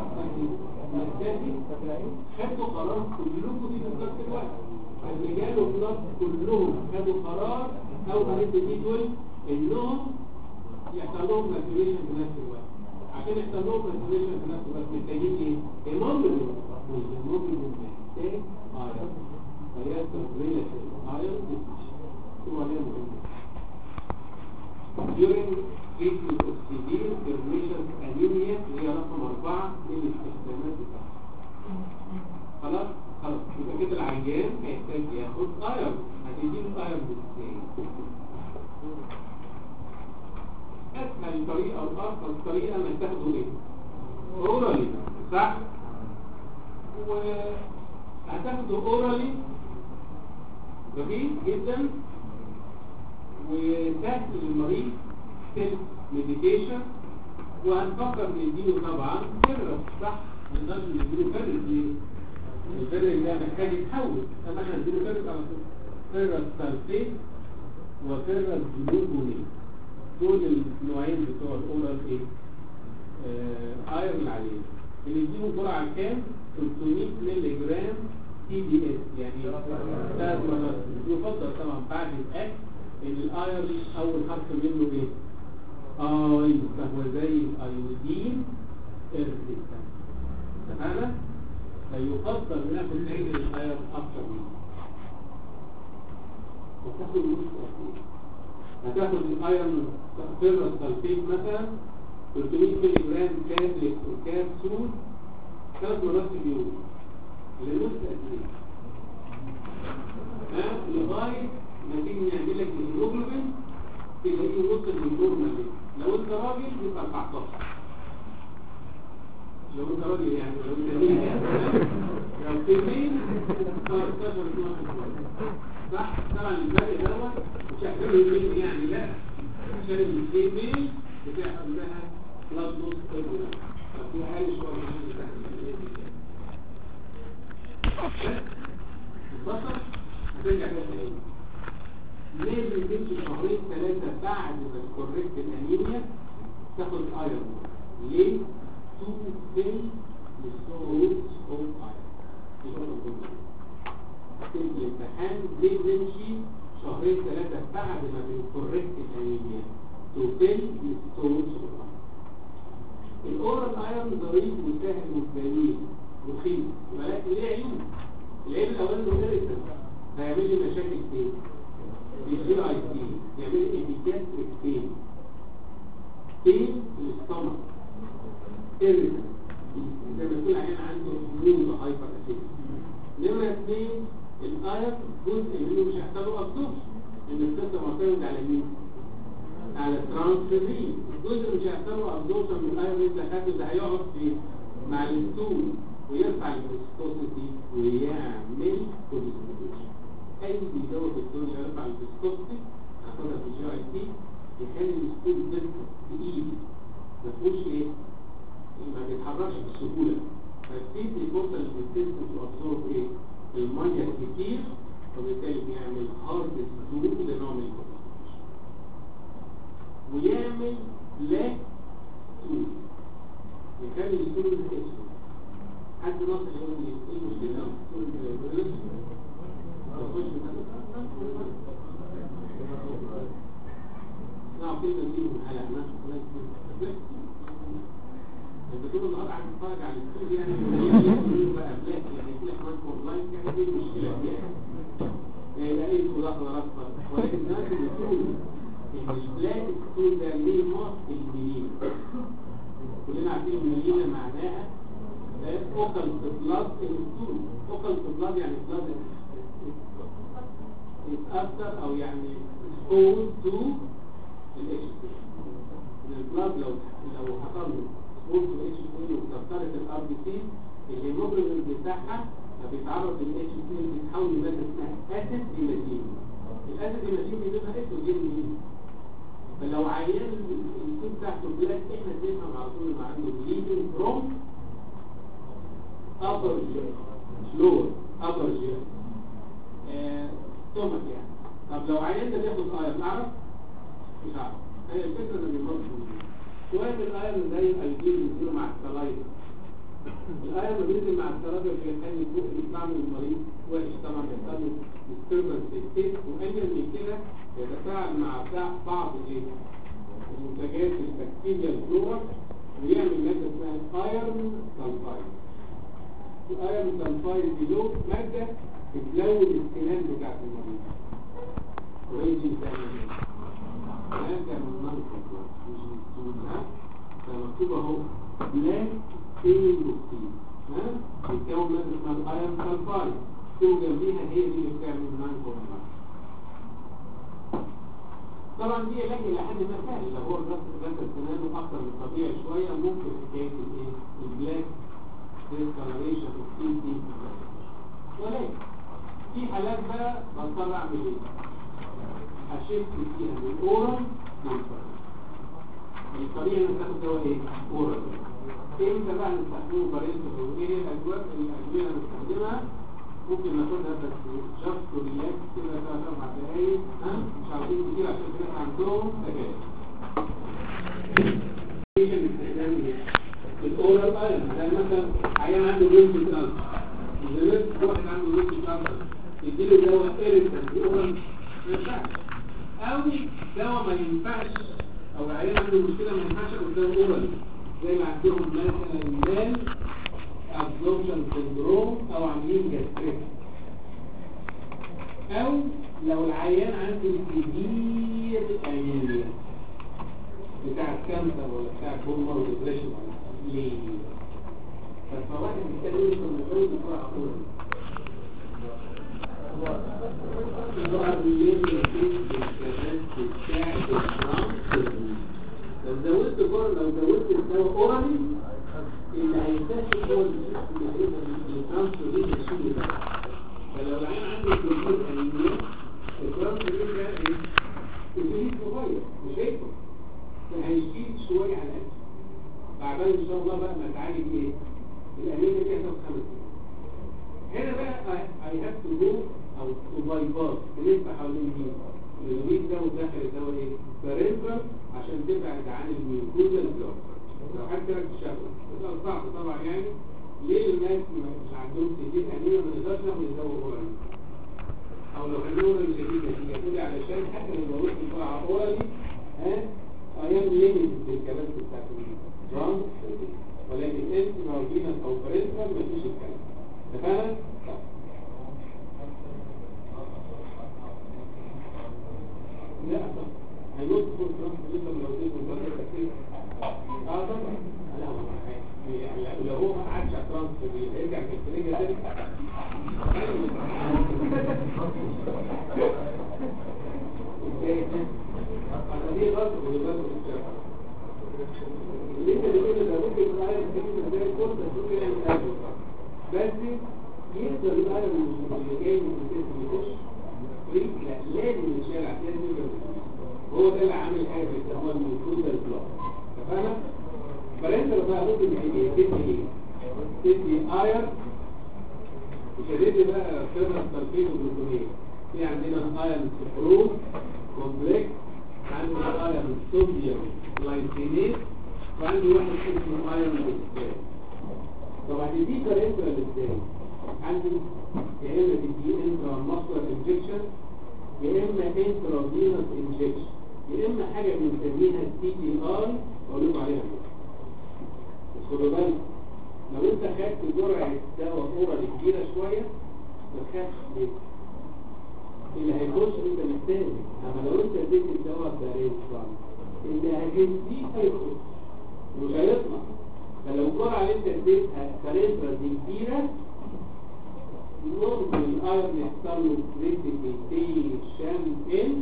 يعني خدوا قرار كلكم في نفس الوقت الرجال والنص كلهم خدوا قرار او قريت دي دول انهم يحصل لهم ماتوريشن في نفس الوقت عشان يحصل لهم ماتوريشن في نفس الوقت محتاجين ايه؟ هيموجلوبين والهيموجلوبين محتاج ايرون فيحصل ريلاتيف ايرون هو عليها مهم during treatment of severe pernicious anemia اللي هي رقم أربعة من الاستخدامات بتاعتها خلاص خلاص يبقى كده العيان هيحتاج ياخد ايرون هتديله ايرون ازاي اسهل طريقه او ارخص طريقه انك تاخده ايه اورالي صح وهتاخده اورالي جميل جدا وسهل للمريض سيلف ميديكيشن وهنفكر نديله طبعا فيرس صح ما نقدرش نديله فيرس ليه الفيرس ده محتاج يتحول اما احنا نديله فيرس على طول فيرس سلفيت وفيرس جلوكونيت دول النوعين بتوع الاورال ايه آه ايرون العاديه اللي يديهم جرعه كام 300 مللي جرام تي دي اس يعني ثلاث مرات يفضل طبعا بعد الاكل ان الايرون اول حرف منه ايه اي فهو زي الايودين ارتكا اتفقنا فيفضل ناخد عين الايرون اكتر منه وتاخد نص قد ايه هتاخد الايرون فيرس سلفيت مثلا 300 مللي جرام تابلت وكابسول ثلاث مرات في اليوم لنص قد ايه ها لغايه ما تيجي نعمل لك الهيموجلوبين تلاقيه وصل للنورمال لو انت راجل يبقى 14 لو انت راجل يعني لو انت مين لو فيمين 13 12 صح طبعا الفرق دوت مش هحسبه يمين يعني لا عشان الفيميل بتاخد لها بلاد نص كده في حال شويه البصر هترجع بقى تاني لازم تمشي شهرين ثلاثة بعد ما تكوركت الانيميا تاخد ايرون ليه؟ تو فيل للسورس اوف ايرون في الامتحان ليه نمشي شهرين ثلاثة بعد ما بنكوركت الانيميا تو فيل للسورس اوف ايرون الاورال ايرون ظريف وسهل وجميل رخيص ولكن ليه عيوب العيب الاولاني انه غير هيعمل لي مشاكل فين؟ الجي اي تي يعمل لي انديكاتريك فين بين الاستمر إرث زي ما يكون عيان عنده ميوزو هايبر اسيد نمرة اثنين الاير جزء منه مش هيحصل له ابزوربشن ان السيستم معتمد على مين؟ على ترانسفيرين الجزء مش هيحصل له ابزوربشن من الاير اللي خدته ده هيقعد في مع الستول ويرفع الفيسكوسيتي ويعمل كوليسترول اي بيزود الدنيا يرفع الفيسكوسيتي هاخدها في الجي اي تي يخلي الستول بيسكت تقيل ما فيهوش ايه؟ ما بيتحركش بسهولة فالسيتي بوصل للسيستم تأبزورب ايه؟ المية كتير وبالتالي بيعمل هارد ستول لنوع من الكونسنتريشن ويعمل لاك ستول يخلي الستول اسود حد ناصر يقول لي ايه المشكلة؟ الستول نعم كلمة دي من حلقة ناس انت طول النهار قاعد تتفرج على الستوري يعني بقى بلاك يعني كل حوالي اونلاين يعني ايه المشكله فيها؟ يعني لا ايه مداخله اكبر ولكن الناس بتقول ان البلاك ستور ده ليه مصر المليين كلنا عارفين المليين معناها اوكل بلاد الستور اوكل بلاد يعني بلاد يتأثر او يعني exposed to الاتش البلاد لو لو حصل له قلت اتش سي وكسرت الار بي سي الهيموجلوبين بتاعها بيتعرض للاتش سي بيتحول لماده اسمها اسيد ديماتين الاسيد ديماتين بيبقى اسود جدا فلو عيان السي بتاعته بلاك احنا بنفهم على طول ما عنده بليدنج فروم upper GI lower upper GI ستومك يعني طب لو عيان ده بياخد ايرون اعرف مش عارف هي الفكره ان بيمرض شوية الايرون زي الايدين بينزلوا مع السلايد الايرون بينزل مع السلايد في يخلي فوق يستعمل المريض وحش طبعا يحصل له disturbance في التيست وقلل من كده يتفاعل مع بعض ايه المنتجات البكتيريا الفلورا ويعمل مادة اسمها ايرون سلفايد الايرون سلفايد دي له مادة بتلون السنان بتاعت المريض ويجي تعمل مادة من منطق مش مكتوبة فمكتوب اهو بلاك سيلوكسين ها بيتكون مادة اسمها الايرون سلفايد تكتبوا جنبيها هي دي اللي بتعمل مانكو طبعا دي علاج الى حد ما سهل لو هو الرسم غسل سنانه اكتر من الطبيعي شويه ممكن حكايه الايه البلاك ديسكالريشن اوف تي ولكن في حالات بقى بضطر اعمل ايه؟ اشفت فيها من اورال للفرق الطريقه اللي بتاخد دواء ايه؟ اورال امتى بقى نستخدمه بارنتال وايه هي الاجواء الادويه اللي بنستخدمها ممكن ناخدها بس جاست ريلاكس كده ثلاث اربع دقايق ها مش عاوزين كتير عشان في ناس عندهم سجاير الاورال ايرون زي مثلا عيان عنده لوز كانسر زي واحد عنده لوز كانسر يديله دواء ايريتان اورال ما ينفعش او دواء ما ينفعش او عيان عنده مشكله ما ينفعش قدام اورال زي ما عندهم مثلا مال absorption syndrome او عاملين جاستريك او لو العيان عنده كبير انيميا بتاع الكانسر ولا بتاع البومر والدبريشن ليه فالفواحد بيتكلموا في الموضوع بسرعه اقول لو زودت جرعه لو زودت الدواء اورالي اللي هيكتشف هو الجسم اللي هيبقى الترانسفيرين السوري ده فلو العين عنده كمية انيميا الترانسفيرين ده ايه؟ الجديد صغير مش هيكبر فهيزيد شوية على الأقل بعدين ان شاء الله بقى ما تعالج ايه؟ الانيميا دي هتاخد خمس سنين هنا بقى I have to go او to bypass تلف حوالين مين؟ الويك ده وداخل الدواء ايه؟ بارنترال عشان تبعد عن الميوكوزا البلوك لو حد لك الشهوة ده صعب طبعا يعني ليه الناس مش عندهم كتير أنيمة ما نقدرش ناخد الدواء أورالي أو لو خلوه أورالي شديد نتيجة تقولي علشان حتى لو بروح بسرعة أورالي ها أيام ليميت بالكلام بتاعت الجرام ولكن انت موجودة أو برنسبل مفيش الكلام اتفقنا؟ لا هيوصل فرنسا لسه لو اديته البرنسبل يرجع في الخليجة تاني ازاي عشان دي غلط من الغلط اللي انت بتقول ده ممكن يبقى عارف كلمة زي الكل بس ممكن يعمل حاجة بس يقدر يبقى عارف اللي جاي من السيستم يخش فريق لا لازم يتشال عشان يقدر هو ده اللي عامل حاجة بيسموها الميكروزال بلوك تفهم؟ فانت بقى ممكن تدي ايه؟ تدي اير مش هتدي بقى فيرنس تلفيز وجلوكونيه في عندنا ايرن سكروز كومبلكس عندنا ايرن صوديوم لايسينيت وعندي واحد اسمه ايرن بوستات طبعا دي كارنترال ازاي؟ عندي يا اما تدي انترا ماسكولار انجكشن يا اما انترا فينوس انجكشن يا اما حاجه بنسميها سي دي اي اقول لكم عليها بس خدوا بالك لو انت خدت جرعه دواء اورال كبيره شويه ما تخافش ليه؟ اللي هيخش انت محتاج اما لو انت اديت الدواء باريس اللي هتديه هيخش مش هيطلع فلو الجرعه اللي انت اديتها كاريزرا دي كبيره ممكن الايرن يحصل له بريسيبيتيشن ان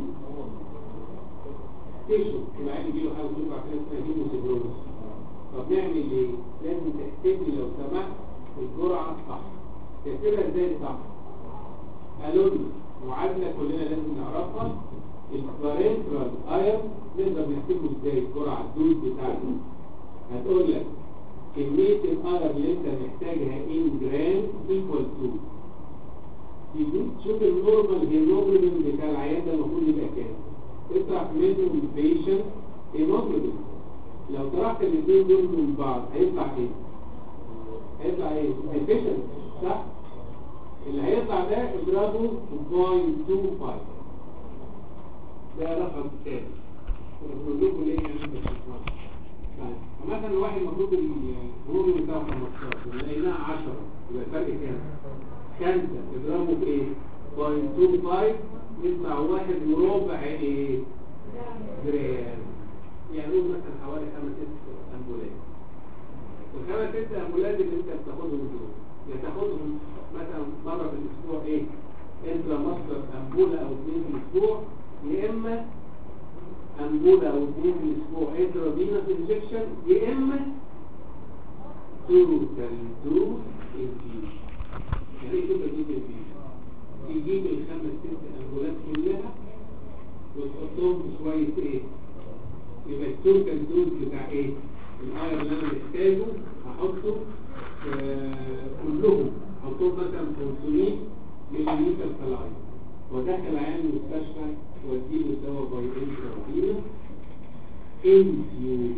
تيشو العيال يجي له حاجه تنفع في اسمها هيموسيدروز طب نعمل ايه؟ لازم تحسب لي لو سمحت الجرعه صح تحسبها ازاي صح؟ قالوا لي معادله كلنا لازم نعرفها البارنترال ايرن نقدر نحسبه ازاي الجرعه الدوز بتاعته هتقول لك كميه الايرن اللي انت محتاجها ان جرام ايكوال تو تشوف النورمال هيموجلوبين بتاع العيان ده المفروض يبقى كام اطرح منه البيشنت هيموجلوبين لو طرحت الاثنين دول من بعض هيطلع ايه هيطلع ايه البيشنت صح اللي هيطلع ده اضربه ب 0.25 ده رقم ثاني بقول لكم ليه يعني بس فمثلا الواحد المفروض الهرمون بتاعه 15 لقيناه 10 يبقى الفرق كام؟ خمسة اضربه بايه؟ 0.25 يطلع واحد وربع ايه؟ جرام يعني نقول مثلا حوالي خمس ست امبولات والخمس ست امبولات اللي انت بتاخدهم دول يا تاخدهم مثلا مرة في الاسبوع ايه؟ انترا مصدر امبولة او اثنين في الاسبوع يا اما امبولة او اثنين في الاسبوع انترا فينوس انجكشن يا اما توتال دوز انفيوجن يعني ايه توتال دوز انفيوجن؟ تجيب الخمس ست امبولات كلها وتحطهم في شوية ايه؟ يبقى التوتال دوز بتاع ايه؟ الاير اللي انا محتاجه هحطه آه كلهم هحطهم مثلا 500 ملي لتر سلاين ودخل عيان المستشفى واديله الدواء باي انترافينوس انفيوجن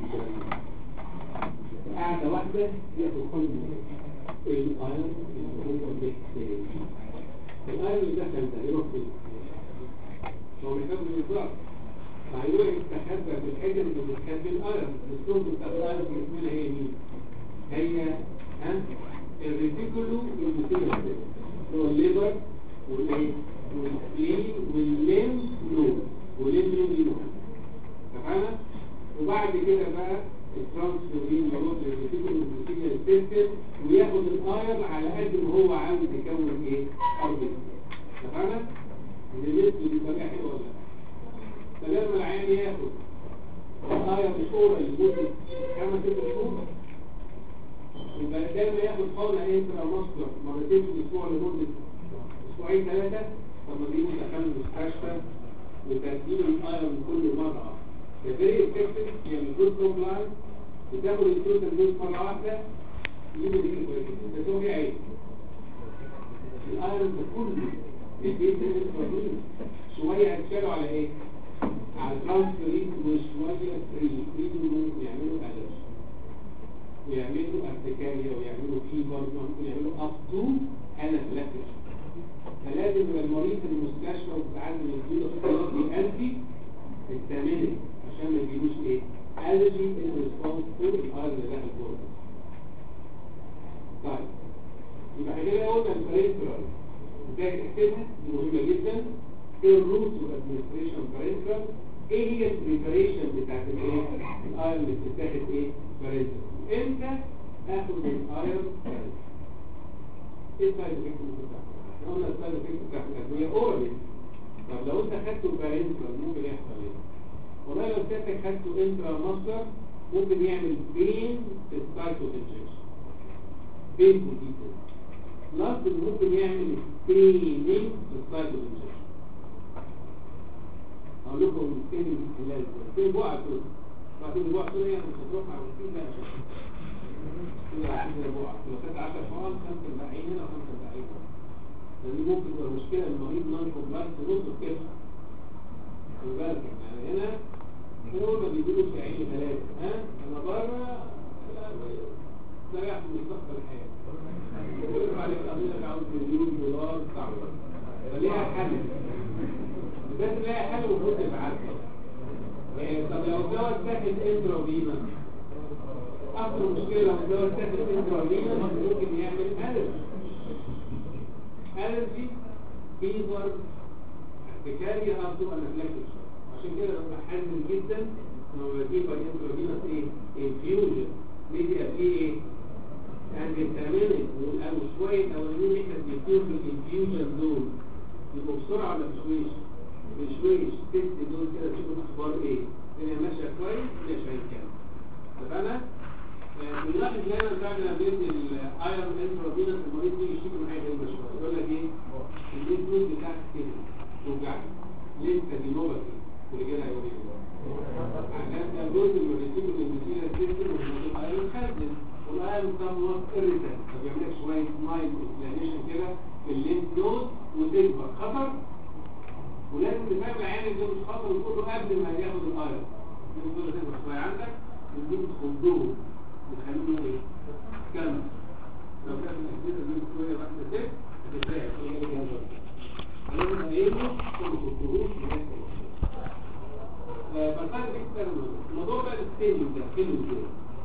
قاعدة واحدة ياخد كل الاير اللي هو محتاجه الاير اللي دخل ده يروح فين؟ هو محتاج بالظبط هيروح يستخبى في الحجر اللي بتخبي الايرن الصوت بتاع الايرن اسمها هي مين هي ها الريتيكولو المسيرة هو الليبر والايه والسليم والليم نود والليم نود تفهمنا وبعد كده بقى الترانسفيرين يروح للريتيكولو المسيرة سيستم وياخد الايرن على قد ما هو عاوز يكون ايه ارض تفهمنا اللي مثل دي طريقه حلوه ولا لا فلما العين ياخد الآية بصورة لمدة خمس ست شهور يبقى لما ياخد حولة انترا مصدر مرتين في الأسبوع لمدة أسبوعين ثلاثة طب ما دي مدخل المستشفى وترتيب الآية من كل مرة ده فيري افكتيف هي من جود كومبلاين بتاخد التوتال دوز مرة واحدة يجيب دي كويس بس هو في عيب الآية ده كله البيت ده شوية هتشالوا على ايه؟ على الترانسفيرين وشوية فري فري ممكن يعملوا ألرج ويعملوا ارتكاريا ويعملوا فيبر ممكن يعملوا اب تو انافلاكتيك فلازم يبقى المريض في المستشفى وتتعلم يديله اختيارات انتي التاميني عشان ما يجيبوش ايه؟ allergy in response to الأرض اللي داخل جوه طيب يبقى احنا كده قلنا البرينترال ازاي تحسبها دي مهمة جدا ايه الروت والادمنستريشن بارنترال ايه هي البريباريشن بتاعت الايه الايرون اللي بتتاخد ايه بارنترال امتى اخد الايرون بارنترال ايه السايد افكت بتاعتها؟ احنا قلنا السايد افكت بتاعت الادويه اورالي طب لو انت خدته بارنترال ممكن يحصل ايه؟ والله لو سيادتك خدته انترا مصدر ممكن يعمل بين في السايت اوف انجكشن بين جدا بلس ممكن يعمل ستيننج في السايت اوف انجكشن اقول لكم ستيننج خلال ستيننج بقع كده بعدين بقع كده يعني مش هتروح على الستين لا كده عشان كده بقع لو خدت 10 حقن خمسه الباقيين هنا وخمسه الباقيين هنا دي ممكن تبقى مشكله المريض نون كومبلاينت نص الكتف خلي بالك يعني هنا دول ما بيجيبوش في عيني ثلاثة ها انا بره لا يحصل مستقبل الحياة يقول عليك قضيتك عاوز مليون دولار صعب فليها حل بس ليها حل وفوت العدل طب لو الدواء اتاخد انترافينا اكتر مشكلة لو الدواء اتاخد انترافينا ممكن يعمل الرجي الرجي فيفر بكاري افضل انافلاكتيك عشان كده ببقى حازم جدا لما بجيب الانترافينوس ايه انفيوجن بيجي فيه ايه يعني التامينت او شويه اولانيين احنا بنديهم في الانفيوجن دول يبقوا بسرعه ولا بشويش بشويش تست دول كده تشوفوا الاخبار ايه الدنيا ماشيه كويس مش هيتكلم طب انا بنلاحظ دايما بعد ما بندي الايرون انترافينوس المريض يجي يشتكي من حاجه غريبه شويه يقول لك ايه الانسولين بتاعك كده توجعني لسه دي نوبتي ورجالها يقول عشان ده جزء من الريسيبر الانجليزي سيستم وهو الايرون خزن والايرون كام وقت اريتنت فبيعمل لك شويه مايل انفلاميشن كده في الليمف نود وتكبر خطر ولازم تفهم العين ده مش خطر كله قبل ما ياخد الايرون الليمف نود تكبر شويه عندك بتجيب تخضهم بتخليهم ايه؟ كمل لو كانت الاجهزه دي شويه واحده ست هتتضايق هي اللي جنبك لازم اقيمه كل خطوط بنفس فالفرق في الترمز الموضوع بقى الستيننج ده فين ازاي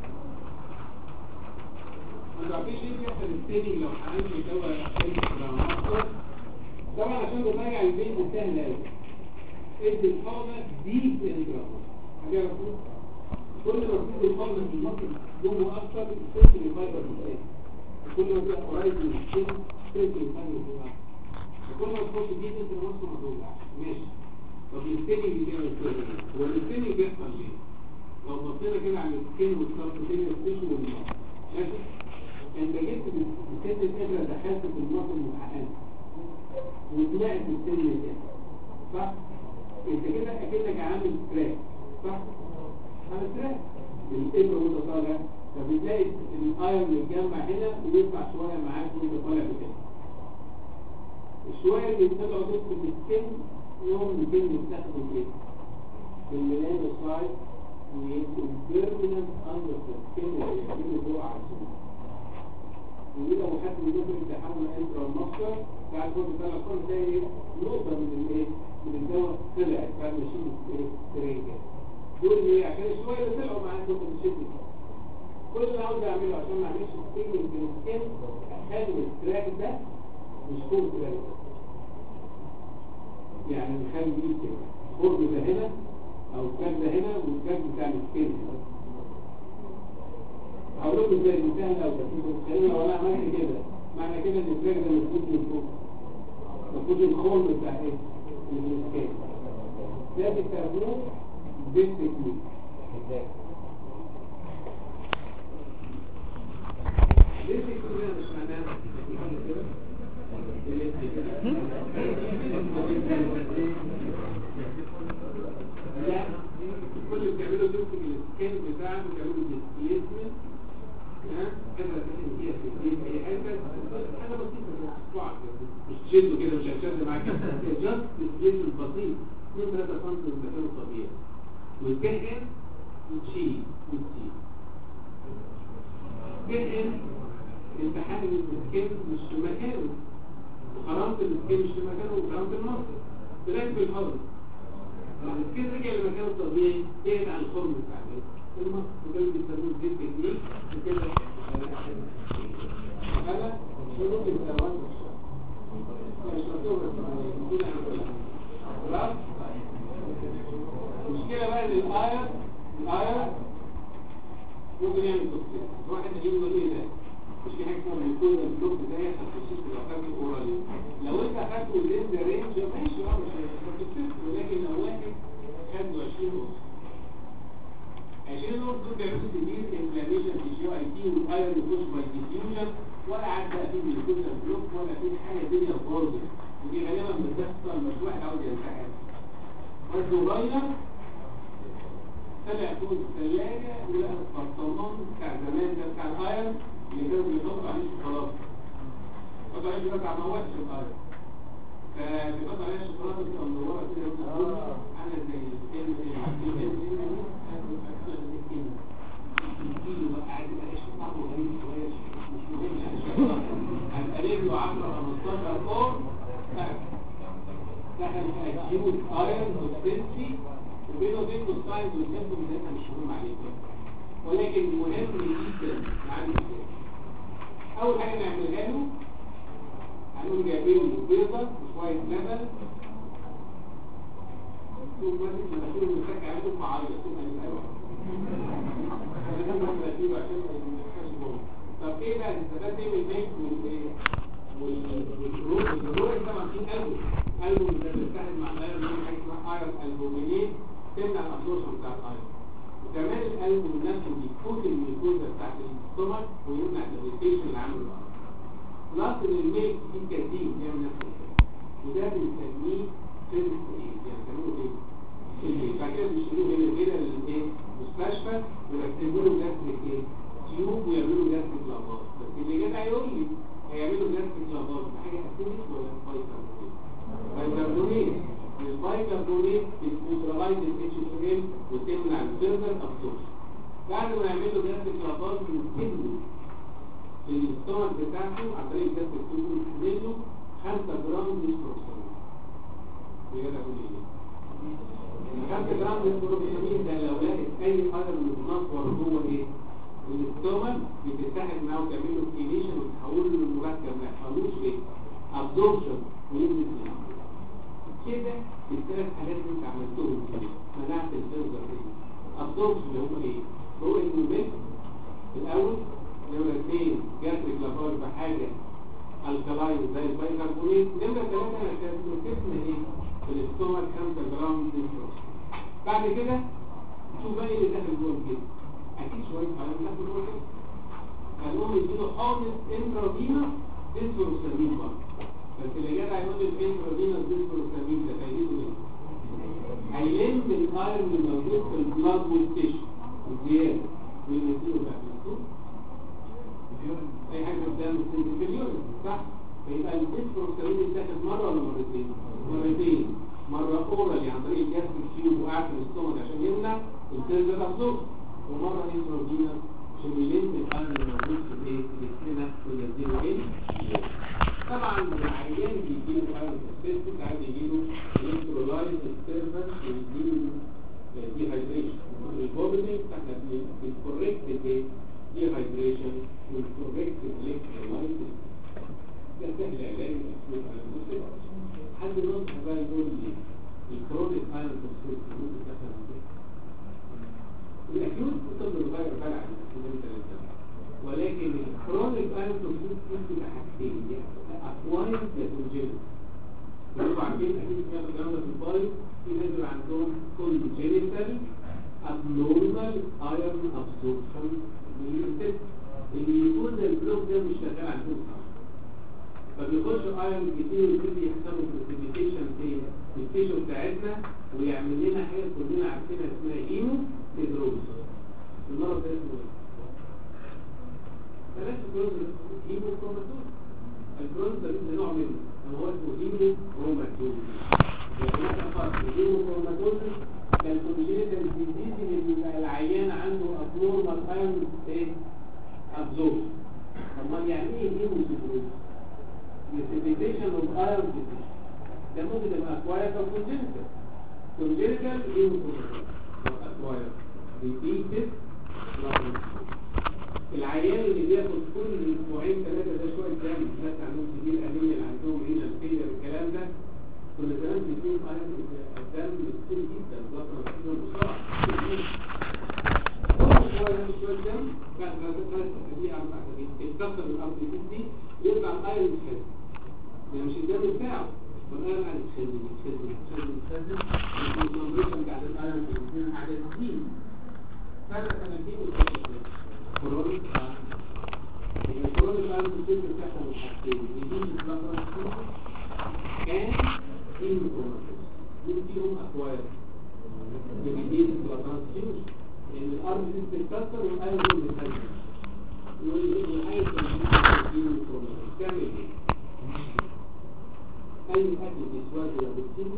ما تعرفيش ليه بيحصل الستيننج لو حقنت الدواء على مصدر طبعا عشان نراجع البيت سهل قوي ادي الحقنه ديب انترافوس حاجه مفهوم كل ما تزيد الحقنه في المصل جوه اكتر السيركل الفايبر بتاعتها كل ما تبقى قريب من السن سيركل الفايبر بتاعتها كل ما تخش ديب انت المصل ما توجعش ماشي طب الستيننج بيعمل ازاي هو الستيننج بيحصل ليه لو بصينا كده على السكين والسبكوتينيوس ستيشن والمصل ماشي انت جبت بسن الابره دخلت في المصل المحقن وطلعت السن ده صح انت كده اكنك عامل تراك صح عامل تراك الابره وانت طالع فبتلاقي الايرون متجمع هنا ويطلع شويه معاك وانت طالع بكده الشويه اللي بتطلع ضد السن يوم يتم يستخدم ايه الميلانو سايت ويبقوا بيرمننت اندر سكين ويعملوا فوق على السن ويبقى محد من دول التحمل انترا المصدر بعد ما بيطلع كل زي نقطه من الايه من الدواء طلعت بعد ما شيل ايه ترينجا دول ايه عشان الشويه اللي طلعوا معاك دول الشد كل اللي عاوز اعمله عشان ما اعملش ستيجنج في السكين اخلي التراك ده مش كل تراك ده يعني نخلي دي كده قرب ده هنا او الكاب ده هنا والكاب بتاع السكين هنا هقول لكم ازاي دي سهله قوي بس انتوا متخيلين لو انا عملت كده معنى كده ان التراك ده مفروض من فوق المفروض الخرم بتاع ايه؟ اللي في السكين ده بيسموه بيت تكنيك ليه تكنيك مش معناها كده لا كل اللي بيعملوا دول في السكين بتاعهم بيعملوا ديسبيسمنت ها كده فيها في البيت اي حاجه حاجه بسيطه اسبوع مش تشده كده مش هتشد معاك جاست ديسبيسمنت بسيط 2 3 سم من المكان الطبيعي وتحقن وتشيل وتسيب تحقن انت حاجه السكين مش في مكانه وخرمت السكين مش في مكانه وخرمت المصر طلعت في الارض السكين رجع لمكانه الطبيعي بعد عن الخرم بتاع المصر وده اللي بيسموه الزيت تكنيك وكده هذا شروط الالوان مش مكتوب بس خلاص المشكله بقى ان الايه الايه ممكن يعمل توكسين واحد يجيب له ايه ده مش في حاجه اسمها بيكون البلوك ده يحصل في السيستم لو خدته اورالي لو انت خدته within the range ماشي اه مش هتكتشف ولكن لو واحد خد 20 نص 20 نص دول بيعملوا سيفير انفلاميشن في الجي اي تي والايرون يخش باي ديفيوجن ولا عاد بقى فيه بيكون البلوك ولا فيه حاجه الدنيا باظت ودي غالبا بتحصل مش واحد عاوز ينتحر برضه صغير طلع فوق الثلاجة ولقى البرطمان بتاع زمان ده بتاع الايرون اللي كانوا بيحطوا عليه شوكولاته حطوا عليه شوكولاته ما هوش الايرون فبيحط عليها شوكولاته بتبقى مدوره كده وبتبقى عامله زي ال ال الكيلو بقى قاعد يبقى ايش طعمه غريب شويه مش مهم يعني هنقلب له 10 15 فوق دخل في اكيوت ايرون اوستنسي وبينه وبين الساينز والسيمبتومز ده مش مهم عليكم ولكن مهم جدا نعالج ازاي اول حاجه نعملها له هنقول جايبين له بيضه وشويه لبن ثم ماسك مناخيره ومسك عليهم معيط ثم هيبقى طب ايه بقى استفاد ايه من الميك والجروب الجروب طبعا فيه قلبه قلبه ده بيتحد مع الايرون من حاجه اسمها ايرون البومينين تمنع الابسورشن بتاع الايرون وكمان القلب نفسه بيفوت الميكوزا بتاعت الستومك ويمنع الريتيشن اللي عامله الايرون بلس ان الميك فيه كاتين بيعمل نفس الكلام وده بنسميه فيزيكس ايه يعني بيسموه ايه؟ اللي بعد كده بيشيلوه هنا كده للايه؟ مستشفى ويركبوا له جاستريك ايه؟ تيوب ويعملوا جاستريك لافاز بس اللي جاي هيقول لي هيعملوا جاستريك لافاز بحاجه اسيدك ولا بايكربونات؟ بايكربونات البايكربونات بتنيوترلايز الاتش 2 ام وتمنع الفيرذر ابسوربشن بعد ما يعملوا جاستريك لافاز بيكتبوا في الاستومك بتاعته عن طريق الجاستريك تيوب يحملوا 5 جرام ديستروكسون ويلا قول لي 5 جرام ديستروكسون ده لو لقيت اي حاجه من المنصور جوه ايه الاستومك بتتحد معاه وتعمل له كلينيشن وتحوله للمركب ما يحصلوش ايه ابزوربشن وينزل في العقل كده الثلاث حاجات اللي انت عملتهم كده منعت الفيرزر ايه ابزوربشن اللي هم ايه هو الموبيل الاول نمرة اثنين جاتريك لافاز بحاجة الكلاين زي البايكربونات نمرة ثلاثة انا كانت مركزنا ايه في الاستومك 5 جرام ديستروس بعد كده شوف بقى اللي داخل جوه كده اكيد شويه حاجات داخل جوه كده قالوا يديله حامض انترافينا ديستروسامين برضه بس اللي جدع يقول لي الانترافينا ديستروسامين ده فايدته ايه؟ هيلم الايرون الموجود في البلاد والتيشو الزياده وينزله بقى في الصوت اي حاجه قدام في اليورين صح؟ فيبقى الديستروسامين يتاخد مره ولا مرتين؟ مرتين مرة أورالي عن طريق الجهاز الكيوب وقاعد في الاستومك عشان يمنع التلزة الأبزورب ومرة انتروجينال عشان يلم الأمن الموجود في الايه في جسمنا وينزله ايه طبعا العيان بيجيله أمن اسبيستيك عايز يجيله الكترولايز السيرفنس ويجيله دي هايدريشن البوبينج احنا بنكوريكت الايه دي هايدريشن والكوريكت الكترولايز ده سهل علاج الاسبوع على المسلم حد نصح بقى يقول لي الكرونيك ايرون فوسفيت ممكن تحصل ازاي الاكيوت بتفضل الغير بلع الاكيوت ثلاثة ولكن الكرونيك ايرون فوسفيت ممكن تبقى حاجتين اكواير كونجينيت بيبقوا عارفين اكيد سمعتوا الكلام ده في البايو في ناس بيبقى عندهم كونجينيتال abnormal iron absorption من اللي يكون البلوك ده مش شغال عندهم صح فبيخش ايرون كتير ويبتدي يحصلوا بريسيبيتيشن في التيشو بتاعتنا ويعمل لنا حاجه كلنا عارفينها اسمها ايمو هيدروز المرض ده اسمه ايه؟ بلاش البروز ايمو كروماتوز البروز ده لسه نوع منه هو اسمه ايمو كروماتوز يعني فرق ايمو كروماتوز ده الكونجينيتال ديزيز اللي العيان عنده ابنورمال ايرون ايه؟ ابزورب امال يعني ايه ايمو هيدروز؟ precipitation of iron deficiency ده ممكن يبقى acquired or congenital congenital incontinence or acquired repeated العيان اللي بياخد كل اسبوعين ثلاثة ده شوية دم ناس عندهم كتير انيميا اللي عندهم هنا الفيلر الكلام ده كنا زمان بنجيب ايرون الدم كتير جدا بلاتنا كتير بسرعة كل اسبوع ياخد شوية دم بعد ثلاث ثلاث اسابيع اربع اسابيع يتكسر الار بي سي دي يطلع الايرون يتخزن يعني مش الدم بتاعه فالايرون قاعد يتخزن يتخزن يتخزن يتخزن الكونسنتريشن بتاع الايرون في الجسم قاعد يزيد سنه سنتين وثلاث كورونا الكورونا الايرون في الجسم بتاعها من حاجتين يزيد البلاد كان انكورنس من فيهم اكوار بجديد البلاترانسفيوز لان الارض دي بتتكسر والايرون بيتكسر والحاجه اللي بتعمل ايه اي اكل بيسواد ولا بتسيبه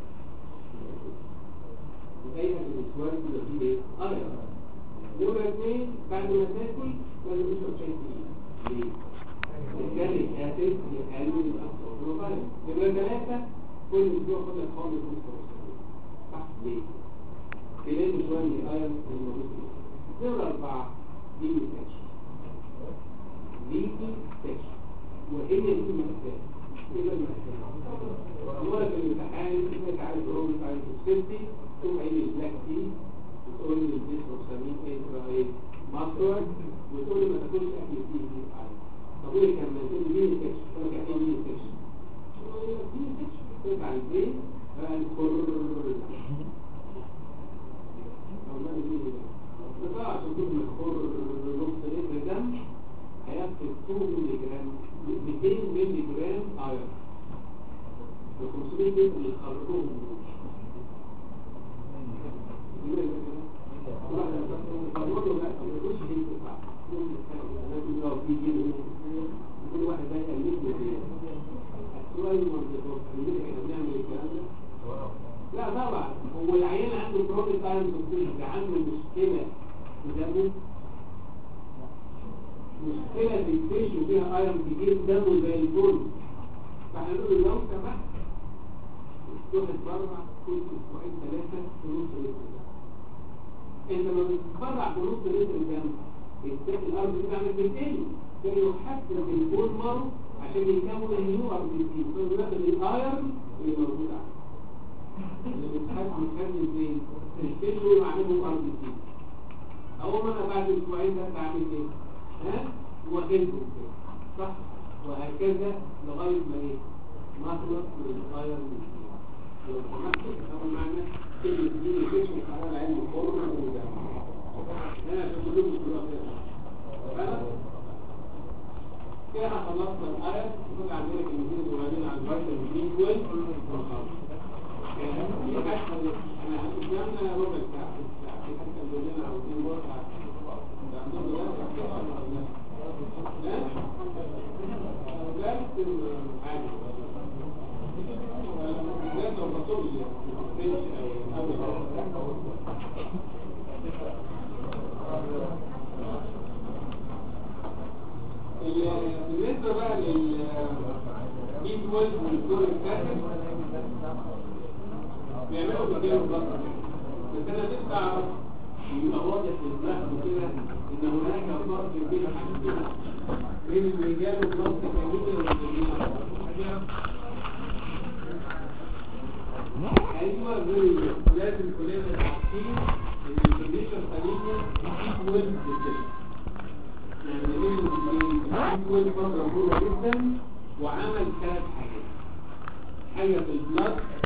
اي اكل بيسواد ولا فيه ايه ايرون نمرة اثنين بعد ما تاكل لازم تشرب شاي تقيل ليه؟ الجلد اسيد يقلل الاكسجين نمرة ثلاثة كل اسبوع خد لك خالص نص صح ليه؟ كلام شوية من الايرون الموجود فيه نمرة أربعة دي مستكشف دي مستكشف وهي دي المأساة ايه بقى المأساة؟ هو في الامتحان انت عارف روبي عارف السيفتي تقوم قايل البلاك تي وتقول لي الجسم وسمين ايه ايه مصر وتقول لي ما تاكلش اكل فيه فيه عارف طب ايه كان تقول لي مين مستكشف؟ تقول لك ايه مين مستكشف؟ تقول لي مين مستكشف؟ تقول على البيت بقى الكر بقى عشان تكون مخبور نص لتر دم هياخد 2 مللي جرام 200 مللي جرام ايرون ال 500 لتر اللي خرجوهم كل واحد ده يكلمني فيه السؤال المنطقي اللي احنا بنعمل الكلام ده لا طبعا هو العيان عنده كرونيك ايرون ديفيشنسي ده عنده مشكله في دمه مشكله في التيشو فيها ايرون كتير دمه زي الفل فاحنا نقول له لو سمحت تروح تتبرع كل اسبوعين ثلاثه بنص لتر دم انت لما بتتبرع بنص لتر دم الدم الارض بتاعك بتقل فيحسن البول مارو عشان يكون النيو ار بي سي فياخد الايرون اللي موجود عنده اللي بتحب تخلي زين تشتري وعامله ار بي سي اول ما انا بعد اسبوعين ده بعمل ايه ها واخدهم كده صح وهكذا لغايه ما ايه ما اخلص من الاير لو سمحت طبعا معنا كلمه دي مش على العلم الكورونا وده انا عشان كلكم تقولوا كده كده خلصنا الاير وكل عندنا كلمتين صغيرين عن الفيتامين بي 12 والخمس انا قدامنا ربع ساعه ساعه حتى لو لنا عاوزين نروح بالنسبة بقى للميت ويلز والدور الكاتب بيعملوا كتير بطل بس انا لسه اعرف يبقى واضح للبحث كده ان هناك فرق بين حاجتين بين الرجال والنص الجميل والجميل ايوه غير لازم كلنا عارفين ان الكونديشن سليمه في ويلز بالجسم يعني بين الاثنين في ويلز فتره مهمه جدا وعمل ثلاث حاجات حاجه في البلاد